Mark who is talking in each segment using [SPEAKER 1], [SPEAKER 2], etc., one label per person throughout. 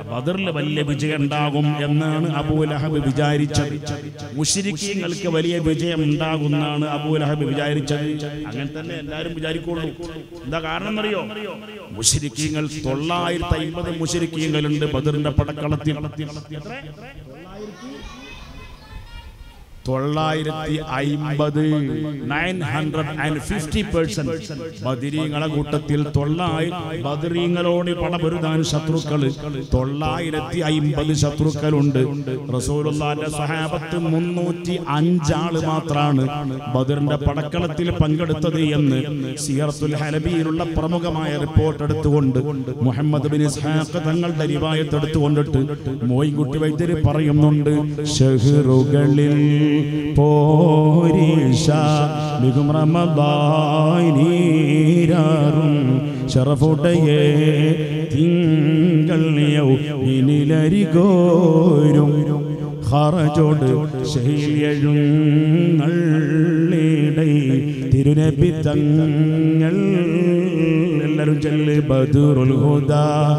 [SPEAKER 1] ബദറിൽ വലിയ വിജയം ഉണ്ടാകും എന്നാണ് അബൂലഹബ് വിചാരിച്ചത് മുഷിരിക്കീങ്ങൾക്ക് വലിയ വിജയം ഉണ്ടാകുന്നാണ് അബൂലഹബ് വിചാരിച്ചത് അങ്ങനെ തന്നെ എല്ലാവരും വിചാരിക്കുള്ളൂ എന്താ കാരണം എന്നറിയോ മുഷിരിക്കീങ്ങൾ തൊള്ളായിരത്തി അമ്പത് മുഷിരിക്കീങ്ങളുണ്ട് ബദറിന്റെ പടക്കളത്തിൽ എത്ര? തൊള്ളായിരത്തി അയിമ്പത് nine hundred and fifty percent ബദിരീങ്ങളെ കൂട്ടത്തിൽ തൊള്ളായി ബദിരീങ്ങളോട് പടപൊരുതാൻ ശത്രുക്കള് തൊള്ളായിരത്തി അയിമ്പത് ശത്രുക്കളുണ്ട് റസൂലുള്ളാന്റെ സഹാബത്ത് മുന്നൂറ്റി അഞ്ചാള് മാത്രാണ് ബദറിന്റെ പടക്കളത്തിൽ പങ്കെടുത്തത് എന്ന് സിയറത്തുൽ ഹലബിയിലുള്ള പ്രമുഖമായ റിപ്പോർട്ട് എടുത്തുകൊണ്ട് മുഹമ്മദ് ബിൻ ഇസ്ഹാഖ് തങ്ങളുടെ റിവായത്ത് എടുത്തുകൊണ്ടിട്ട് മോയിൻകുട്ടി വൈദ്യര് പറയുന്നുണ്ട് ഷഹറുകളിൽ പോരീഷ മികും റമദാനീരാറും ഷറഫുടയെ തിങ്കൾ ഇനിലരികോരും ഹറജോട് ശൈലഴുങ്ങളിടൈ തിരുനബി തങ്ങൾ എല്ലാവരും ചെല്ല് ബദുറുൽ ഹുദ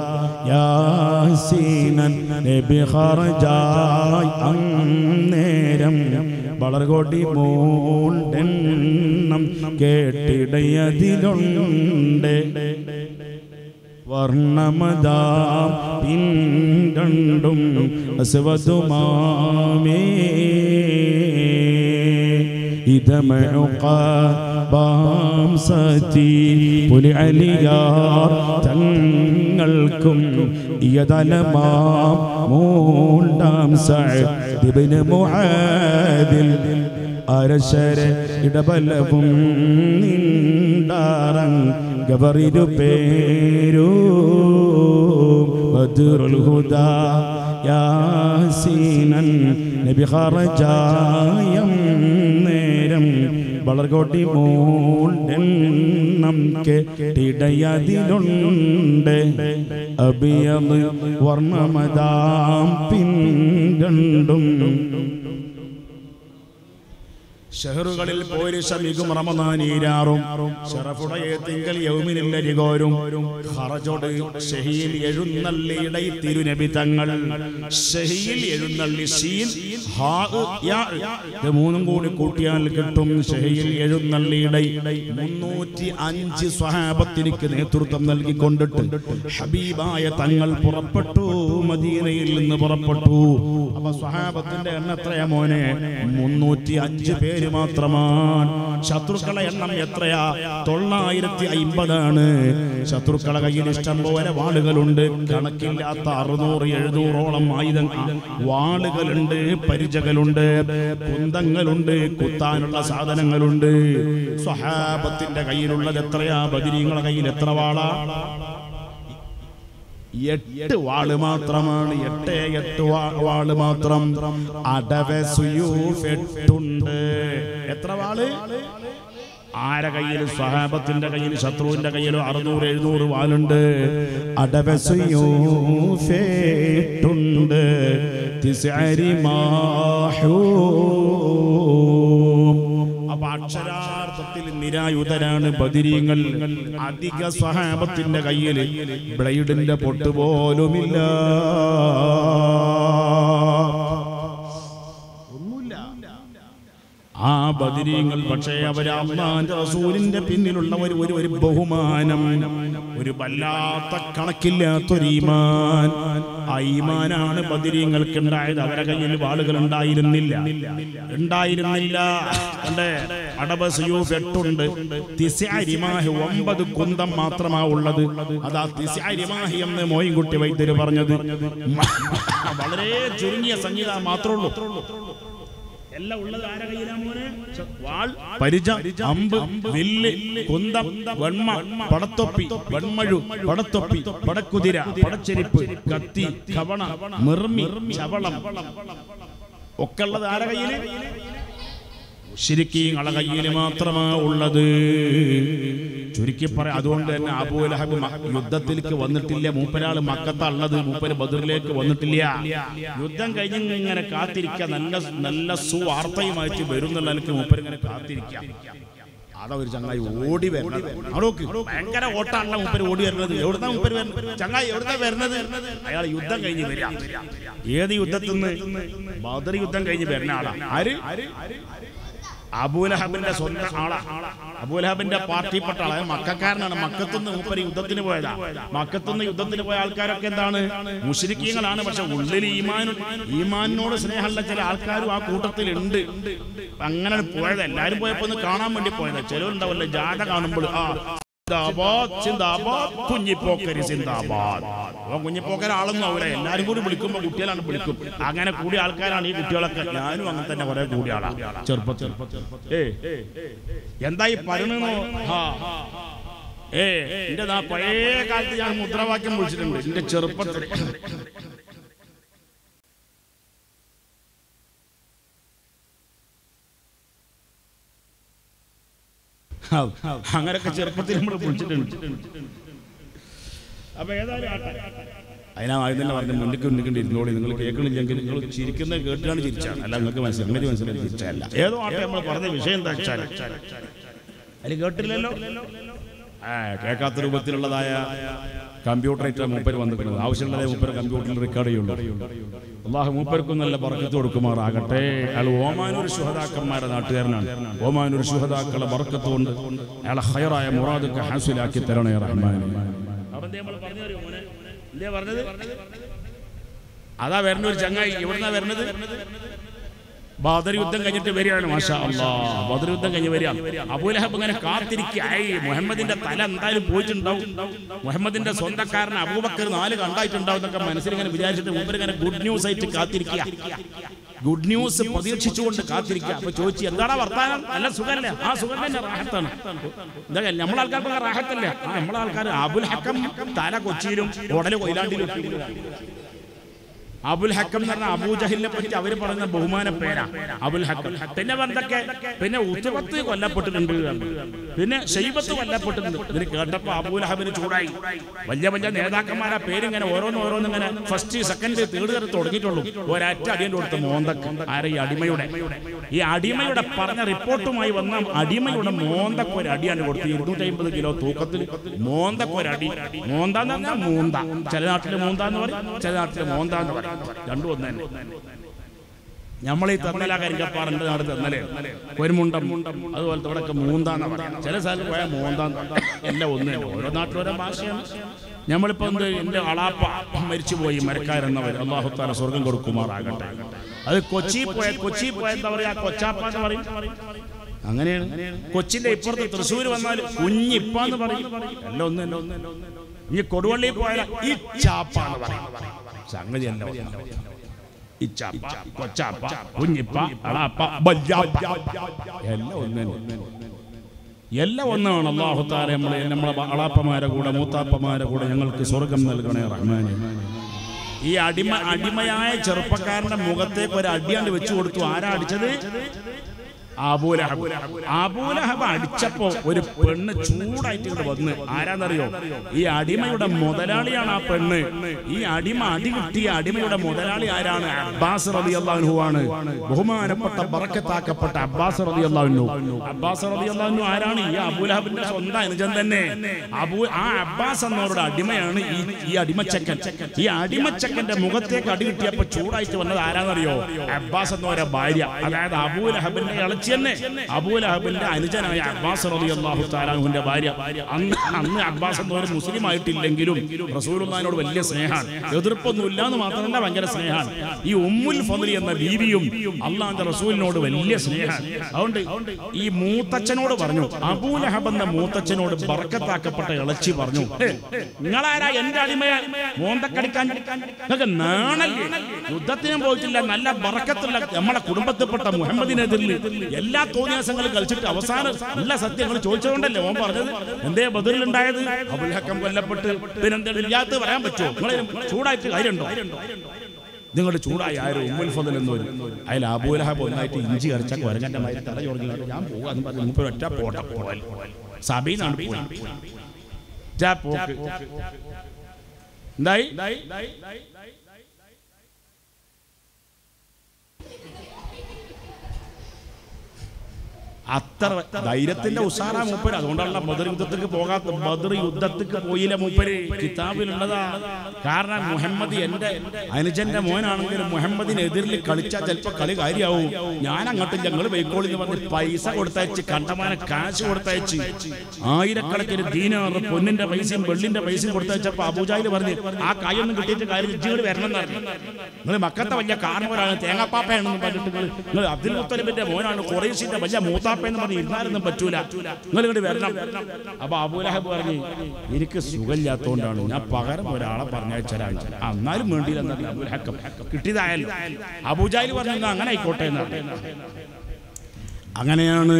[SPEAKER 1] യാസീനൻ നബി ഖറജായ് അന്നേരം വളർകോട്ടി മൂണ്ടെണ്ണം കേട്ടിടയതിലുണ്ട് വർണ്ണമതാം പിൻകണ്ടും അസ്വതുമാമേ ഇതമഴുക്കാം സതി പുലിയലിയാർ തങ്ങൾക്കും ഇയതലമാം മൂണ്ടാം സഅദിബ്നു മുആദിൽ അരശര ഇടബലവും നിണ്ടാറം ഗവറിരു പേരൂ ബദറുൽ ഹുദാ യാസീനൻ നബി ഖറജായം നേരം വളർകോട്ടി മൂണ്ടെണ്ണം കേട്ടിടയതിലുണ്ട് അബിയത് വർണ്ണമതാം പിൻകണ്ടും ഷഹറുകളിൽ പോരിശമികും റമദാനീരാറും ഷറഫുടയെ തിങ്കൽ യൗമിനില്ലരികോരും ഹറജോട് ഷഹിയിൽ എഴുന്നള്ളിയിടൈ തിരുനബി തങ്ങൾ ഷഹിയിൽ എഴുന്നള്ളി ഷീൻ ഹാ യാ ഇത് മൂന്നും കൂടി കൂട്ടിയാൽ കിട്ടും ഷഹിയിൽ എഴുന്നള്ളിയിടൈ മുന്നൂറ്റി അഞ്ച് സ്വഹാബത്തിനിക്ക് നേതൃത്വം നൽകിക്കൊണ്ടിട്ട് ഹബീബായ തങ്ങൾ പുറപ്പെട്ടു മദീനയിൽ നിന്ന് പുറപ്പെട്ടു അപ്പൊ സ്വഹാബത്തിന്റെ എണ്ണം എത്രയാ മോനെ മുന്നൂറ്റി അഞ്ച് പേര് മാത്രമാണ് ശത്രുക്കളെ എണ്ണം എത്രയാ തൊള്ളായിരത്തി അയിമ്പതാണ് ശത്രുക്കളെ കയ്യിൽ ഇഷ്ടം പോലെ വാളുകളുണ്ട് കണക്കില്ലാത്ത അറുന്നൂറ് എഴുന്നൂറോളം ആയുധം വാളുകളുണ്ട് പരിചകളുണ്ട് കുന്തങ്ങളുണ്ട് കുത്താനുള്ള സാധനങ്ങളുണ്ട് സ്വഹാബത്തിന്റെ കയ്യിലുള്ളത് എത്രയാ ബദിരീങ്ങളെ കയ്യിൽ എത്ര വാളാ എട്ട് വാള് മാത്രമാണ് എട്ട് എട്ട് വാ- വാള് മാത്രം അടവ സുയൂഫ് എട്ടുണ്ട് എത്ര വാള് ആരെ കയ്യിൽ സ്വഹാബത്തിന്റെ കയ്യിൽ ശത്രുവിന്റെ കയ്യിലും അറുന്നൂറ് എഴുന്നൂറ് വാളുണ്ട് അടവ സുയൂഫ് എട്ടുണ്ട് തിസ്അരി മാഹൂം അപ്പൊ അക്ഷരാർത്ഥത്തിൽ നിരായുധരാണ് ബദിരീങ്ങൾ അധിക സ്വഹാബത്തിന്റെ കയ്യിൽ ബ്ലൈഡിന്റെ പൊട്ട് പോലുമില്ല ആ ബദിരീങ്ങൾ പക്ഷേ അവര് അള്ളാന്റെ റസൂലിന്റെ പിന്നിലുള്ള ഒരു ഒരു ഒരു ബഹുമാനം ഒരു വല്ലാത്ത കണക്കില്ലാത്തൊരു ഈമാൻ ആ ഈമാനാണ് ബദിരീങ്ങൾക്ക് ഉണ്ടായത് അവരുടെ കയ്യിൽ വാളുകൾ ഉണ്ടായിരുന്നില്ല ഉണ്ടായിരുന്നില്ല കണ്ടേ അടബ സുയൂഫ് എട്ടുണ്ട് തിസ്യാരിമാഹി ഒമ്പത് കുന്തം മാത്രമാ ഉള്ളത് അതാ തിസ്യാരിമാഹി എന്ന് മോയിൻകുട്ടി വൈദ്യര് പറഞ്ഞത് വളരെ ചുരുങ്ങിയ സംഗീത മാത്രമേ ഉള്ളൂ എല്ലാം ഉള്ളത് ആരെ കയ്യിലാ മോനെ? വാൾ പരിച അമ്പ് വില്ല് കുന്തം വെണ്മ പടത്തൊപ്പി വെൺമഴു പടത്തൊപ്പി പടക്കുതിര പടച്ചെരിപ്പ് കത്തി കവണ മിർമി ചവളം ഒക്കെ ഉള്ളത് ആരെ കയ്യില് ശരിക്കും കയ്യിൽ മാത്രമാ ഉള്ളത് ചുരുക്കി പറയാം അതുകൊണ്ട് തന്നെ അബൂലഹബ് മ- യുദ്ധത്തിലേക്ക് വന്നിട്ടില്ല മൂപ്പരാള് മക്കത്താ ഉള്ളത് മൂപ്പര് ബദറിലേക്ക് വന്നിട്ടില്ല യുദ്ധം കഴിഞ്ഞ് ഇങ്ങനെ കാത്തിരിക്കുക നല്ല നല്ല സുവാർത്തയുമായിട്ട് വരും എന്നുള്ള നിലയ്ക്ക് മൂപ്പര് ഇങ്ങനെ കാത്തിരിക്കുക അതാ ഒരു ചങ്ങായി ഓടി വരുന്നത് അവിടെ നോക്ക് ഭയങ്കര ഓട്ടാണല്ലോ മൂപ്പര് ഓടി വരുന്നത് എവിടുന്നാ മൂപ്പര് വരുന്നത് ചങ്ങായി എവിടുന്നാ വരുന്നത് അയാൾ യുദ്ധം കഴിഞ്ഞ് വരിക ഏത് യുദ്ധത്തിൽ നിന്ന് ബദർ യുദ്ധം കഴിഞ്ഞ് വരുന്ന ആളാ ആര് അബൂലഹബിന്റെ സ്വന്തം ആളാ അബൂലഹബിന്റെ പാർട്ടിപ്പെട്ട ആളാ മക്കാരനാണ് മക്കത്തുനിന്ന് മൂപ്പര് യുദ്ധത്തിന് പോയതാ മക്കത്തുനിന്ന് യുദ്ധത്തിന് പോയ ആൾക്കാരൊക്കെ എന്താണ് മുഷരിക്കീങ്ങളാണ് പക്ഷെ ഉള്ളിൽ ഈമാൻ ഈമാനിനോട് സ്നേഹമുള്ള ചില ആൾക്കാരും ആ കൂട്ടത്തിൽ ഉണ്ട് അങ്ങനെ പോയത് എല്ലാരും പോയപ്പോ ഒന്ന് കാണാൻ വേണ്ടി പോയത് ചിലരുണ്ടാവല്ലോ ജാഥ കാണുമ്പോൾ ആ സിന്ദാബാദ് സിന്ദാബാദ് കുഞ്ഞിപ്പോക്കരി സിന്ദാബാദ് അപ്പൊ കുഞ്ഞിപ്പോക്കര ആളൊന്നും ആവില്ല എല്ലാരും കൂടി വിളിക്കുമ്പോ കുട്ടികളാണ് വിളിക്കും അങ്ങനെ കൂടിയ ആൾക്കാരാണ് ഈ കുട്ടികളൊക്കെ ഞാനും അങ്ങനെ തന്നെ കുറെ കൂടിയ ആളാ ചെറുപ്പത്തിൽ ഏ എന്തായി പറയണെന്നോ ഹാ ഏ എന്റെ നാ പഴയ കാലത്ത് ഞാൻ മുദ്രാവാക്യം വിളിച്ചിട്ടുണ്ട് എന്റെ ചെറുപ്പത്തിൽ അങ്ങനൊക്കെ ചെറുപ്പത്തിൽ നമ്മൾ വിളിച്ചിട്ടുണ്ട് അപ്പൊ ഏതായാലും ആട്ടെ. അതിനാ ആദ്യം തന്നെ പറഞ്ഞു മുന്നിക്ക് മുന്നിക്കേണ്ടി ഇരുന്നോളി നിങ്ങൾ കേൾക്കണില്ലെങ്കിൽ നിങ്ങൾ ചിരിക്കുന്നത് കേട്ടാണ് ചിരിച്ചാണ് അല്ല നിങ്ങൾക്ക് മനസ്സിലായി അങ്ങനെ മനസ്സിലായി ചിരിച്ചല്ല ഏതോ ആട്ടെ നമ്മൾ പറഞ്ഞ വിഷയം എന്താ വെച്ചാൽ അതിൽ കേട്ടില്ലല്ലോ ആ കേൾക്കാത്ത രൂപത്തിലുള്ളതായ കമ്പ്യൂട്ടറേറ്റ് മൂപ്പർ വന്നിരിക്കുന്നത് ആവശ്യമുള്ളതേ മൂപ്പർ കമ്പ്യൂട്ടറിൽ റെക്കോർഡ് ചെയ്യുള്ളൂ അള്ളാഹു മൂപ്പർക്കും നല്ല ബർക്കത്ത് കൊടുക്കുമാറാകട്ടെ അയാൾ ഓമാനൂർ ശുഹദാക്കന്മാരുടെ നാട്ടുകാരനാണ് ഓമാനൂർ ശുഹദാക്കളെ ബർക്കത്ത് കൊണ്ട് അയാളെ ഹയറായ മുറാദൊക്കെ ഹാസിലാക്കി തരണേ റഹ്മാൻ അതാ വരുന്ന ഒരു ചങ്ങായി എവിടുന്നാ വരുന്നത് ബദർ യുദ്ധം കഴിഞ്ഞിട്ട് വരികയാണ് മാഷാ അല്ലാ ബദർ യുദ്ധം കഴിഞ്ഞ് വരിക അബൂലഹബ് ഇങ്ങനെ കാത്തിരിക്കായി മുഹമ്മദിന്റെ തല എന്തായാലും പോയിട്ടുണ്ടാവും മുഹമ്മദിന്റെ സ്വന്തക്കാരൻ അബൂബക്കർ നാല് കണ്ടായിട്ടുണ്ടാവും എന്നൊക്കെ മനസ്സിൽ ഇങ്ങനെ വിചാരിച്ചിട്ട് മുമ്പ് ഇങ്ങനെ ഗുഡ് ന്യൂസ് ആയിട്ട് കാത്തിരിക്കുക ഗുഡ് ന്യൂസ് പ്രതീക്ഷിച്ചുകൊണ്ട് കാത്തിരിക്കുക അപ്പൊ ചോദിച്ചു എന്താണ് വർത്താനം നല്ല സുഖമല്ലേ ആ സുഖം തന്നെ റാഹത്താണ് എന്താ നമ്മളെ ആൾക്കാർക്ക് റാഹത്തല്ലേ ആ നമ്മളെ ആൾക്കാർ അബുൽ ഹക്കം തല കൊച്ചിയിലും ഉടല് കൊയിലാണ്ടിലും ഇട്ടിരിക്കുകയാണ്. അബുൽ ഹക്കം എന്ന് പറഞ്ഞ അബൂജഹിലിനെ പറ്റി അവര് പറയുന്ന ബഹുമാന പേരാ അബുൽ ഹക്കം പിന്നെ എന്തൊക്കെ പിന്നെ ഉത്തുപത്ത് കൊല്ലപ്പെട്ടിട്ടുണ്ട് പിന്നെ ഷെയ്ബത്ത് കൊല്ലപ്പെട്ടിട്ടുണ്ട് ഇതിന് കേട്ടപ്പോ അബൂൽ ഹബിന് ചൂടായി വലിയ വലിയ നേതാക്കന്മാരെ പേരിങ്ങനെ ഓരോന്ന് ഓരോന്ന് ഇങ്ങനെ ഫസ്റ്റ് സെക്കൻഡ് തേർഡ് തരം തുടങ്ങിയിട്ടുള്ളൂ ഒരറ്റ അടിയന്റെ കൊടുത്ത മോന്തക്ക് ആരെ ഈ അടിമയുടെ ഈ അടിമയുടെ പറഞ്ഞ റിപ്പോർട്ടുമായി വന്ന അടിമയുടെ മോന്തക്ക് ഒരു അടിയാണ് കൊടുത്ത് ഇരുന്നൂറ്റി അമ്പത് കിലോ തൂക്കത്തിൽ മോന്തക്ക് ഒരു അടി മോന്താന്ന് പറഞ്ഞാൽ മൂന്ത ചില നാട്ടില് മൂന്താന്ന് പറയും ചില നാട്ടില് മോന്താന്ന് പറയും രണ്ടും ഒന്ന് തന്നെ നമ്മൾ ഈ തന്നല കരിക്കപ്പാറിന്റെ നാട് തന്നലേ ഒരുമുണ്ടം അതുപോലെ ഇവിടെ മൂന്താന്ന് പറയാം ചില സ്ഥലത്ത് പോയാൽ മൂന്താന്ന് എല്ലാം ഒന്ന് തന്നെ ഓരോ നാട്ടിലും ഓരോ ഭാഷയാണ് നമ്മളിപ്പോ എന്ത് എന്റെ അളാപ്പ മരിച്ചുപോയി മരക്കാരെന്നവർ അള്ളാഹുത്താല സ്വർഗം കൊടുക്കുമാറാകട്ടെ അത് കൊച്ചി പോയ കൊച്ചി പോയ എന്താ പറയാ കൊച്ചാപ്പ എന്ന് പറയും അങ്ങനെയാണ് കൊച്ചിന്റെ ഇപ്പുറത്ത് തൃശ്ശൂർ വന്നാൽ കുഞ്ഞിപ്പാന്ന് പറയും എല്ലാം ഒന്ന് എല്ലാം ഒന്ന് എല്ലാം ഒന്ന്. ഈ കൊടുവള്ളി പോയാൽ ഈ ചാപ്പാന്ന് പറയും സംഗതി അല്ല ഒന്ന്. ഇച്ചാപ്പ കൊച്ചാപ്പ കുഞ്ഞിപ്പ അളാപ്പ ബല്യാപ്പ എല്ലാം ഒന്ന് തന്നെ. എല്ലാം ഒന്നാണ് അള്ളാഹുത്താല നമ്മളെ നമ്മളെ അളാപ്പമാരെ കൂടെ മൂത്താപ്പമാരെ കൂടെ ഞങ്ങൾക്ക് സ്വർഗം നൽകണേ റഹ്മാനെ ഈ അടിമ അടിമയായ ചെറുപ്പക്കാരന്റെ മുഖത്തേക്ക് ഒരു അടിയാണ്ട് വെച്ചു കൊടുത്തു ആരാ അടിച്ചത് ആബൂലഹബ് ആബൂലഹബ് അടിച്ചപ്പോ ഒരു പെണ്ണ് ചൂടായിട്ട് ഇങ്ങോട്ട് വന്ന് ആരാന്നറിയോ ഈ അടിമയുടെ മുതലാളിയാണ് ആ പെണ്ണ് ഈ അടിമ അടി കിട്ടിയ അടിമയുടെ മുതലാളി ആരാണ് അബ്ബാസ് റബി അള്ളാഹു ആണ് ബഹുമാനപ്പെട്ട ബറക്കത്താക്കപ്പെട്ട അബ്ബാസ് റബി അള്ളാഹു അബ്ബാസ് റബി അള്ളാഹു ആരാണ് ഈ അബൂലഹബിന്റെ സ്വന്തം അനുജൻ തന്നെ അബൂ ആ അബ്ബാസ് എന്നവരുടെ അടിമയാണ് ഈ ഈ അടിമച്ചക്കൻ ഈ അടിമച്ചക്കന്റെ മുഖത്തേക്ക് അടി കിട്ടിയപ്പോ ചൂടായിട്ട് വന്നത് ആരാന്നറിയോ അബ്ബാസ് എന്നവരെ ഭാര്യ അതായത് അബൂലഹബിന്റെ ഇളച്ചി തന്നെ അബൂലഹബിന്റെ അനുജനായ അബ്ബാസ് റബി അള്ളാഹു താലാഹുവിന്റെ ഭാര്യ അന്ന് അന്ന് അബ്ബാസ് എന്നവർ മുസ്ലിം ആയിട്ടില്ലെങ്കിലും റസൂലുള്ളാഹിനോട് വലിയ സ്നേഹമാണ് എതിർപ്പൊന്നുമില്ല എന്ന് മാത്രമല്ല ഭയങ്കര സ്നേഹമാണ് ഈ ഉമ്മുൽ ഫضലി എന്ന ബീവിയും അള്ളാഹിന്റെ റസൂലിനോട് വലിയ സ്നേഹമാണ് അതുകൊണ്ട് ഈ മൂത്തച്ഛനോട് പറഞ്ഞു അബൂലഹബ് എന്ന മൂത്തച്ഛനോട് ബർക്കത്താക്കപ്പെട്ട ഇളച്ചി പറഞ്ഞു "ഹേ, നിങ്ങളാരാ എന്റെ അടിമയെ മോന്തക്കടിക്കാൻ നിങ്ങൾക്ക് നാണല്ലേ യുദ്ധത്തിനും പോയിട്ടില്ല നല്ല ബറക്കത്തുള്ള നമ്മളെ കുടുംബത്തിൽപ്പെട്ട മുഹമ്മദിനെതിരിൽ എല്ലാ തോന്നിയാസങ്ങളും കളിച്ചിട്ട് അവസാനം എല്ലാ സത്യങ്ങൾ ചോദിച്ചതുകൊണ്ടല്ലേ ഓൻ പറഞ്ഞത് എന്തേ ബദറിലുണ്ടായത് അബുൽ ഹക്കം കൊല്ലപ്പെട്ട് പിന്നെന്താ ഇല്ലാത്ത പറയാൻ പറ്റുമോ നിങ്ങൾ ചൂടായിട്ട് കാര്യമുണ്ടോ നിങ്ങളുടെ ചൂടായി ആരും ഉമ്മുൽ ഫضൽ എന്നൊരു അതിൽ അബൂലഹബ് ഒന്നായിട്ട് ഇഞ്ചി അരച്ച കൊരങ്ങന്റെ മാതിരി തല ചോർന്നു ഞാൻ പോകാന്ന് പറഞ്ഞു മുമ്പ് ഒറ്റ പോട്ടെ പോവാൻ സഭയിലാണ് പോയി ജാ പോക്ക് എന്തായി അത്ര ധൈര്യത്തിന്റെ ഉസാറാ മൂപ്പര് അതുകൊണ്ടാണ് ബദർ യുദ്ധത്തിക്ക് പോകാത്ത ബദർ യുദ്ധത്തിക്ക് പോയില്ല മൂപ്പര് കിതാബിലുള്ളതാ കാരണം മുഹമ്മദ് എന്റെ അനുജന്റെ മോനാണെങ്കിലും മുഹമ്മദിനെതിരിൽ കളിച്ചാൽ ചിലപ്പോ കളി കാര്യമാവും ഞാൻ അങ്ങോട്ട് ഞങ്ങൾ ബൈക്കോളിൽ നിന്ന് പറഞ്ഞ് പൈസ കൊടുത്തയച്ച് കണ്ടമാന കാശ് കൊടുത്തയച്ച് ആയിരക്കണക്കിന് ദീനാറ് പൊന്നിന്റെ പൈസയും വെള്ളിന്റെ പൈസയും കൊടുത്തയച്ചപ്പോ അബൂജാഹിൽ പറഞ്ഞ് ആ കായൊന്നും കിട്ടിയിട്ട് കാര്യം ഇജ്ജിങ്ങോട് വരണം എന്ന് പറഞ്ഞു നിങ്ങൾ മക്കത്തെ വലിയ കാരണവരാണ് തേങ്ങാപ്പാപ്പയാണെന്ന് പറഞ്ഞിട്ട് നിങ്ങൾ നിങ്ങൾ അബ്ദുൽ മുത്തലിബിന്റെ മോനാണ് ഖുറൈശിന്റെ വലിയ മൂത്താപ്പ എന്ന് പറഞ്ഞ് ഇരുന്നാലൊന്നും പറ്റൂല നിങ്ങൾ ഇങ്ങോട്ട് വരണം അപ്പൊ അബൂലഹബ് പറഞ്ഞു എനിക്ക് സുഖമില്ലാത്തോണ്ടാണ് ഞാൻ പകരം ഒരാളെ പറഞ്ഞയച്ചാലാണ് എന്നാലും വേണ്ടിയില്ല അബുൽ ഹക്കം കിട്ടിയതായാലും അബൂജാഹിൽ പറഞ്ഞു "എന്നാ അങ്ങനെ ആയിക്കോട്ടെ എന്നാണ് അങ്ങനെയാണ്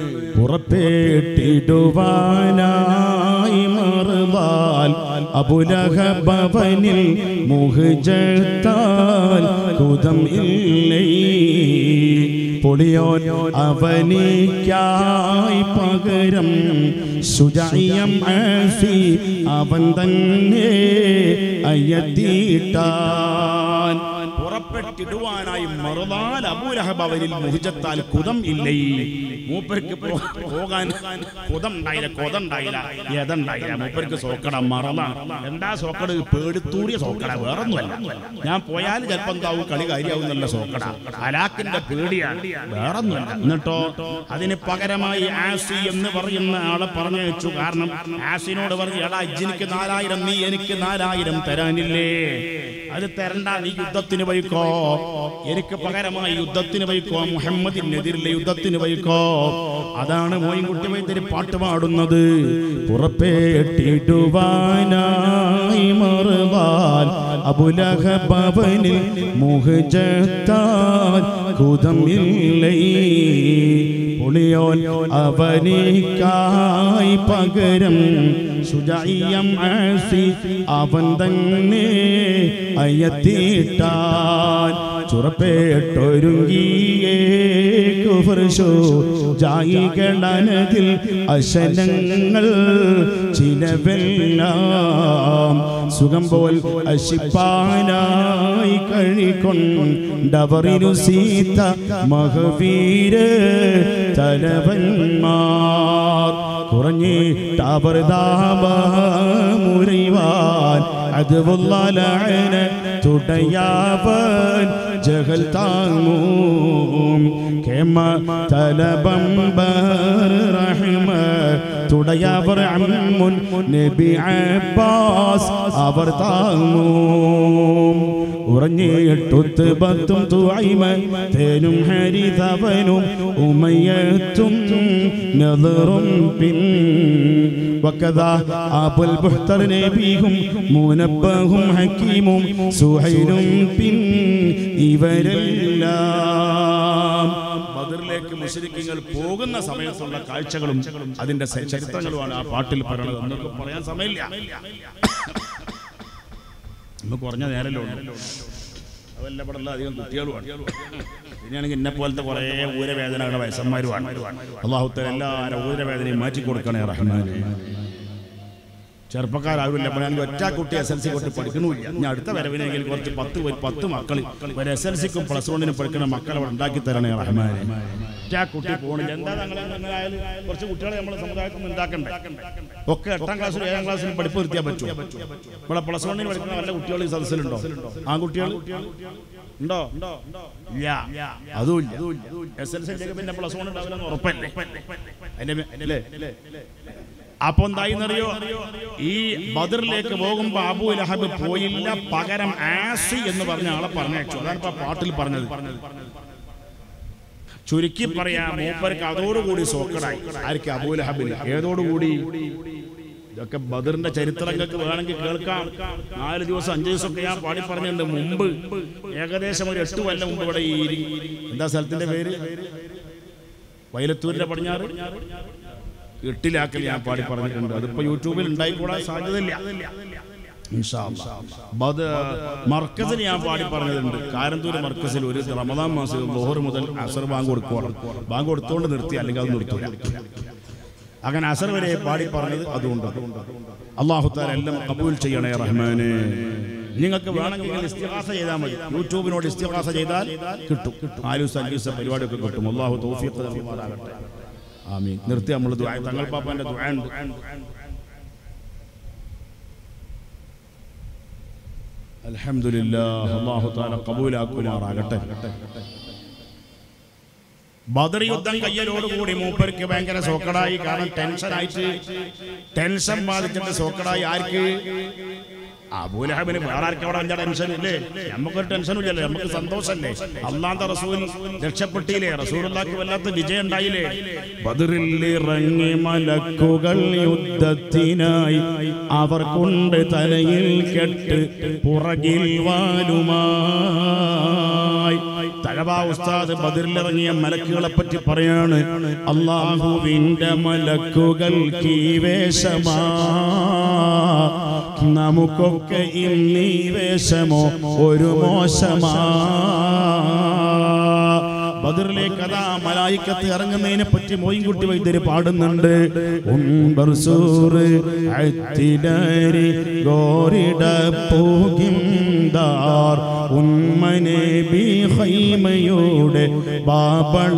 [SPEAKER 1] പുറപ്പെട്ടിടുവാനായി മറുവാൽ അബുലഹബവനിൽ മുഹജത്താൽ കുതം ഇല്ലേ പൊളിയോൻ അവനിക്കായി പകരം സുജയം ആസി അവൻ തന്നെ അയ്യത്തീട്ടാൻ പുറപ്പെട്ടിടുവാനായി മറുനാൾ അബൂലഹബ് അവരിൽ മുഹിജത്താൽ കുതം ഇല്ലേ മൂപ്പർക്ക് പോ- പോകാൻ കുതം ഉണ്ടായില്ല കൊതം ഉണ്ടായില്ല ഏതുണ്ടായില്ല മൂപ്പർക്ക് സോക്കട മറന്ന എന്താ സോക്കട് പേടിത്തൂറിയ സോക്കട വേറൊന്നുമല്ല ഞാൻ പോയാൽ ചിലപ്പോൾ എന്താവും കളി കാര്യമാവും എന്നുള്ള സോക്കട അലാക്കിന്റെ പേടിയാണ് വേറൊന്നുമല്ല എന്നിട്ടോ അതിന് പകരമായി ആസി എന്ന് പറയുന്ന ആളെ പറഞ്ഞയച്ചു കാരണം ആസിനോട് പറഞ്ഞു എടാ ഇജ്ജിനിക്ക് നാലായിരം നീ എനിക്ക് നാലായിരം തരാനില്ലേ അത് തരണ്ട നീ യുദ്ധത്തിന് പോയിക്കോ എനിക്ക് പകരമായി യുദ്ധത്തിന് പോയിക്കോ മുഹമ്മദിനെതിരിലെ യുദ്ധത്തിന് പോയിക്കോ അതാണ് മോയിൻകുട്ടി വൈദ്യര് പാട്ട് പാടുന്നത് പുറപ്പെട്ടിടുവാനായി മറുവാൻ അബുലഹബവനിൽ മുഹജത്താൻ കുതമില്ലേ പുളിയോൻ അവനിക്കായി പകരം സുജയം ആസി അവൻ തന്നെ അയ്യത്തിട്ടാൻ ചുറപ്പേട്ടൊരുങ്ങിയേ കുഫർഷോ ജായികളനതിൽ അശനങ്ങൾ ചിലവെല്ലാം സുഖം പോൽ അശിപ്പാനായി കഴിക്കൊണ്ടവറിനു സീത മഹവീര തലവന്മാർ കുറഞ്ഞിട്ടാപർതാപമുറിവാൻ അതുവല്ലാലന തുടയാവൻ ജഹൽ താങ്ങൂം കേമ തലബംബർ റഹ്മ തുടയാവർ അമ്മുൻ നബി അബ്ബാസ് അവർ താങ്ങൂം ഉറങ്ങിയിട്ടൊത്ത് പത്തും തുഴമ തേനും ഹരിതവനും ഉമയത്തും നദറും പിൻ وكذا أبو البحتر نبيهم منبهم حكيم سهيل പിൻ ഇവരെല്ലാം ബദറിലേക്ക് മുസ്ലിക്കുകൾ പോകുന്ന സമയത്തുള്ള കാഴ്ചകളും അതിന്റെ ച- ചരിത്രങ്ങളുമാണ് ആ പാട്ടിൽ പറയുന്നത് എന്നൊക്കെ പറയാൻ സമയമില്ല നമുക്ക് കുറഞ്ഞ നേരല്ലോ അതല്ല ഇവിടെ ഉള്ള അധികം കുട്ടികളുമാണ് പിന്നെയാണെങ്കിൽ എന്നെ പോലത്തെ കുറേ ഊരവേദനകളുടെ വയസ്സന്മാരുമാണ് അള്ളാഹുത്തല എല്ലാവരും ഊരവേദനയും മാറ്റി കൊടുക്കണേ റഹ്മാൻ ചെറുപ്പക്കാരാവില്ല അപ്പോൾ ഞാൻ ഒറ്റ കുട്ടി എസ് എൽ സി കൊണ്ട് പഠിക്കണമില്ല ഞാൻ അടുത്ത വരവിനെങ്കിൽ കുറച്ച് പത്ത് പേര് പത്ത് മക്കൾ ഒരു എസ് എൽ സിക്കും പ്ലസ് വണ്ണിനും പഠിക്കുന്ന മക്കളെ അവിടെ ഉണ്ടാക്കി തരണേ റഹ്മാനെ ഒറ്റ കുട്ടി പോകണില്ല എന്താ ഞങ്ങളെ ആയാലും കുറച്ച് കുട്ടികളെ നമ്മുടെ സമുദായത്തിൽ നിന്ന് ഉണ്ടാക്കണ്ടേ ഒക്കെ എട്ടാം ക്ലാസ്സിലും ഏഴാം ക്ലാസ്സിലും പഠിപ്പ് നിർത്തിയാൽ പറ്റും ഇവിടെ പ്ലസ് വണ്ണിന് പഠിക്കുന്ന വല്ല കുട്ടികൾ ഈ സദസ്സിലുണ്ടോ ആ കുട്ടികൾ ഉണ്ടോ ഇല്ല അതുമില്ല എസ് എൽ സിയിലേക്ക് പിന്നെ പ്ലസ് വൺ ഉണ്ടാവില്ലെന്ന് ഉറപ്പല്ലേ അതിന്റെ മേ- അല്ലേ അപ്പൊ എന്തായിന്നറിയോ ഈ ബദറിലേക്ക് പോകുമ്പോ അബു ലഹബ് പോയില്ല പകരം ആസി എന്ന് പറഞ്ഞ ആളെ പറഞ്ഞയച്ചു അതാണ് ഇപ്പൊ പാട്ടിൽ പറഞ്ഞത് ചുരുക്കി പറയാം മൂപ്പർക്ക് അതോടുകൂടി സോക്കടായി ആർക്ക് അബൂ ലഹബിന് ഏതോടുകൂടി ഇതൊക്കെ ബദറിന്റെ ചരിത്രങ്ങൾക്ക് വേണമെങ്കിൽ കേൾക്കാം നാല് ദിവസം അഞ്ച് ദിവസമൊക്കെ ഞാൻ പാടി പറഞ്ഞിട്ടുണ്ട് മുമ്പ് ഏകദേശം ഒരു എട്ട് കൊല്ലം മുമ്പ് ഇവിടെ ഈ എന്താ സ്ഥലത്തിന്റെ പേര് വയലത്തൂരിന്റെ പടിഞ്ഞാറ് എട്ടിലാക്കൽ ഞാൻ പാടി പറഞ്ഞിട്ടുണ്ട് അതിപ്പോ യൂട്യൂബിൽ ഉണ്ടായിക്കൂടാൻ സാധ്യതയില്ല ഇൻഷാ അല്ലാ. ബദ മർക്കസിൽ ഞാൻ പാടി പറഞ്ഞതുണ്ട് കാരന്തൂര് മർക്കസിൽ ഒരു റമദാൻ മാസം ബോഹർ മുതൽ അസർ ബാങ്ക് കൊടുക്കുവാണ് ബാങ്ക് കൊടുത്തോണ്ട് നിർത്തി അല്ലെങ്കിൽ അത് നിർത്തൂല അങ്ങനെ അസർ വരെ പാടി പറഞ്ഞത് അതുകൊണ്ട് അള്ളാഹുത്താല എല്ലാം കബൂൽ ചെയ്യണേ റഹ്മാനെ നിങ്ങൾക്ക് വേണമെങ്കിൽ ഇസ്തിഹാസ ചെയ്താൽ മതി യൂട്യൂബിനോട് ഇസ്തിഹാസ ചെയ്താൽ കിട്ടും നാല് ദിവസം അഞ്ച് ദിവസം പരിപാടിയൊക്കെ കിട്ടും അള്ളാഹു തൗഫീഖ് നൽകുമാറാകട്ടെ ആമീൻ നിർത്തി നമ്മൾ ദുആ തങ്ങൾ പാപ്പാന്റെ ദുആ ഉണ്ട് അൽഹംദുലില്ലാഹ് അല്ലാഹു തആല കബൂലാക്കുമാറാകട്ടെ ബദർ യുദ്ധം കയ്യലോടുകൂടി മൂപ്പർക്ക് ഭയങ്കര സോക്കടായി കാരണം ടെൻഷൻ ആയിട്ട് ടെൻഷൻ ബാധിച്ചിട്ട് സോക്കടായി ആർക്ക് അബൂലഹബിന് വേറെ ആർക്കും അവിടെ എന്താ ടെൻഷൻ ഇല്ലേ നമുക്കൊരു ടെൻഷനും ഇല്ലല്ലോ നമുക്ക് സന്തോഷല്ലേ അള്ളാന്റെ റസൂൽ രക്ഷപ്പെട്ടില്ലേ റസൂലുള്ളാക്ക് വല്ലാത്ത വിജയം ഉണ്ടായില്ലേ ബദറിൽ ഇറങ്ങി മലക്കുകൾ യുദ്ധത്തിനായി അവർ കൊണ്ട് തലയിൽ കെട്ട് പുറകിൽ വാലുമായി തഴവ ഉസ്താദ് ബദറിലിറങ്ങിയ മലക്കുകളെ പറ്റി പറയാണ് അള്ളാഹുവിന്റെ മലക്കുകൾ കീവേശമാ നമുക്കൊക്കെ ഇന്നീ വേഷമോ ഒരു മോശമാ ബദറിലേക്ക് അതാ മലായിക്കത്ത് ഇറങ്ങുന്നതിനെ പറ്റി മോയിൻകുട്ടി വൈദ്യര് പാടുന്നുണ്ട് ഉംബർസൂറ് അത്തിലരി ഗോരിട പൂകിന്താർ ഉമ്മനെ ബി ഹൈമയുടെ ബാബള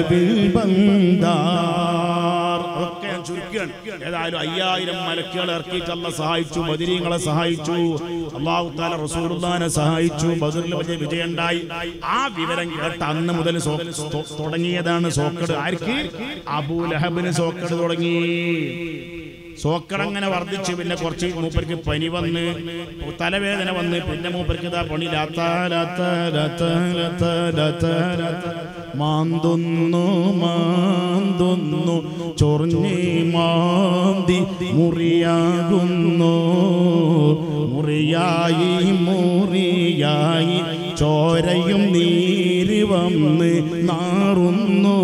[SPEAKER 1] ബിൽബന്താർ അതൊക്കെ ഞാൻ ചുരുക്കുകയാണ് ഏതായാലും അയ്യായിരം മലക്കുകൾ ഇറക്കിയിട്ട് അല്ല സഹായിച്ചു ബദിരീങ്ങളെ സഹായിച്ചു അള്ളാഹു താല റസൂലുള്ളാനെ സഹായിച്ചു ബദറിൽ വലിയ വിജയം ഉണ്ടായി ആ വിവരം കേട്ട അന്ന് മുതൽ സോ- തൊ- തുടങ്ങിയതാണ് സോക്കട് ആർക്ക് അബൂലഹബിന് സോക്കട് തുടങ്ങി സോക്കട് അങ്ങനെ വർദ്ധിച്ചു പിന്നെ കുറച്ച് മൂപ്പർക്ക് പനി വന്ന് തലവേദന വന്ന് പിന്നെ മൂപ്പർക്ക് ഇതാ പണി ലാത്ത ലാത്ത ലാത്ത ലാത്ത ലാത്ത ലാത്ത മാന്തുന്നു മാന്തുന്നു ചൊറിഞ്ഞി മാന്തി മുറിയാകുന്നു മുറിയായി മുറിയായി ചോരയും നീര് വന്ന് നാറുന്നു